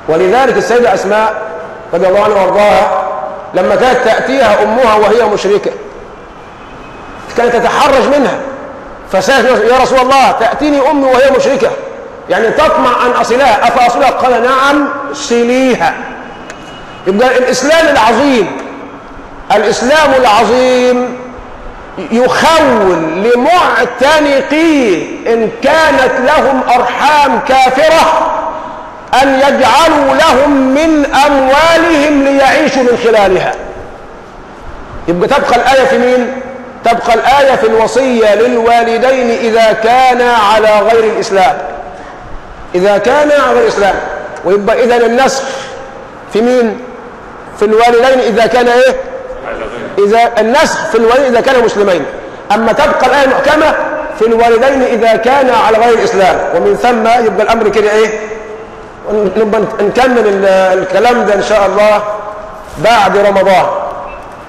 ولذلك السيدة أسماء رضي الله عنها وارضاها لما كانت تأتيها أمها وهي مشركة كانت تتحرج منها فسألت يا رسول الله تأتيني أمي وهي مشركة يعني تطمع أن أصلها أفأصلها قال نعم صليها يبقى الإسلام العظيم الإسلام العظيم يخول لمعتنقيه إن كانت لهم أرحام كافرة أن يجعلوا لهم من أموالهم ليعيشوا من خلالها يبقى تبقى الآية في مين؟ تبقى الآية في الوصية للوالدين إذا كان على غير الإسلام إذا كان على غير الإسلام ويبقى إذا النسخ في مين؟ في الوالدين إذا كان إيه؟ إذا النسخ في الوالدين إذا كانوا مسلمين أما تبقى الآية محكمة في الوالدين إذا كان على غير الإسلام ومن ثم يبقى الأمر كده إيه؟ نبقى نكمل الكلام ده إن شاء الله بعد رمضان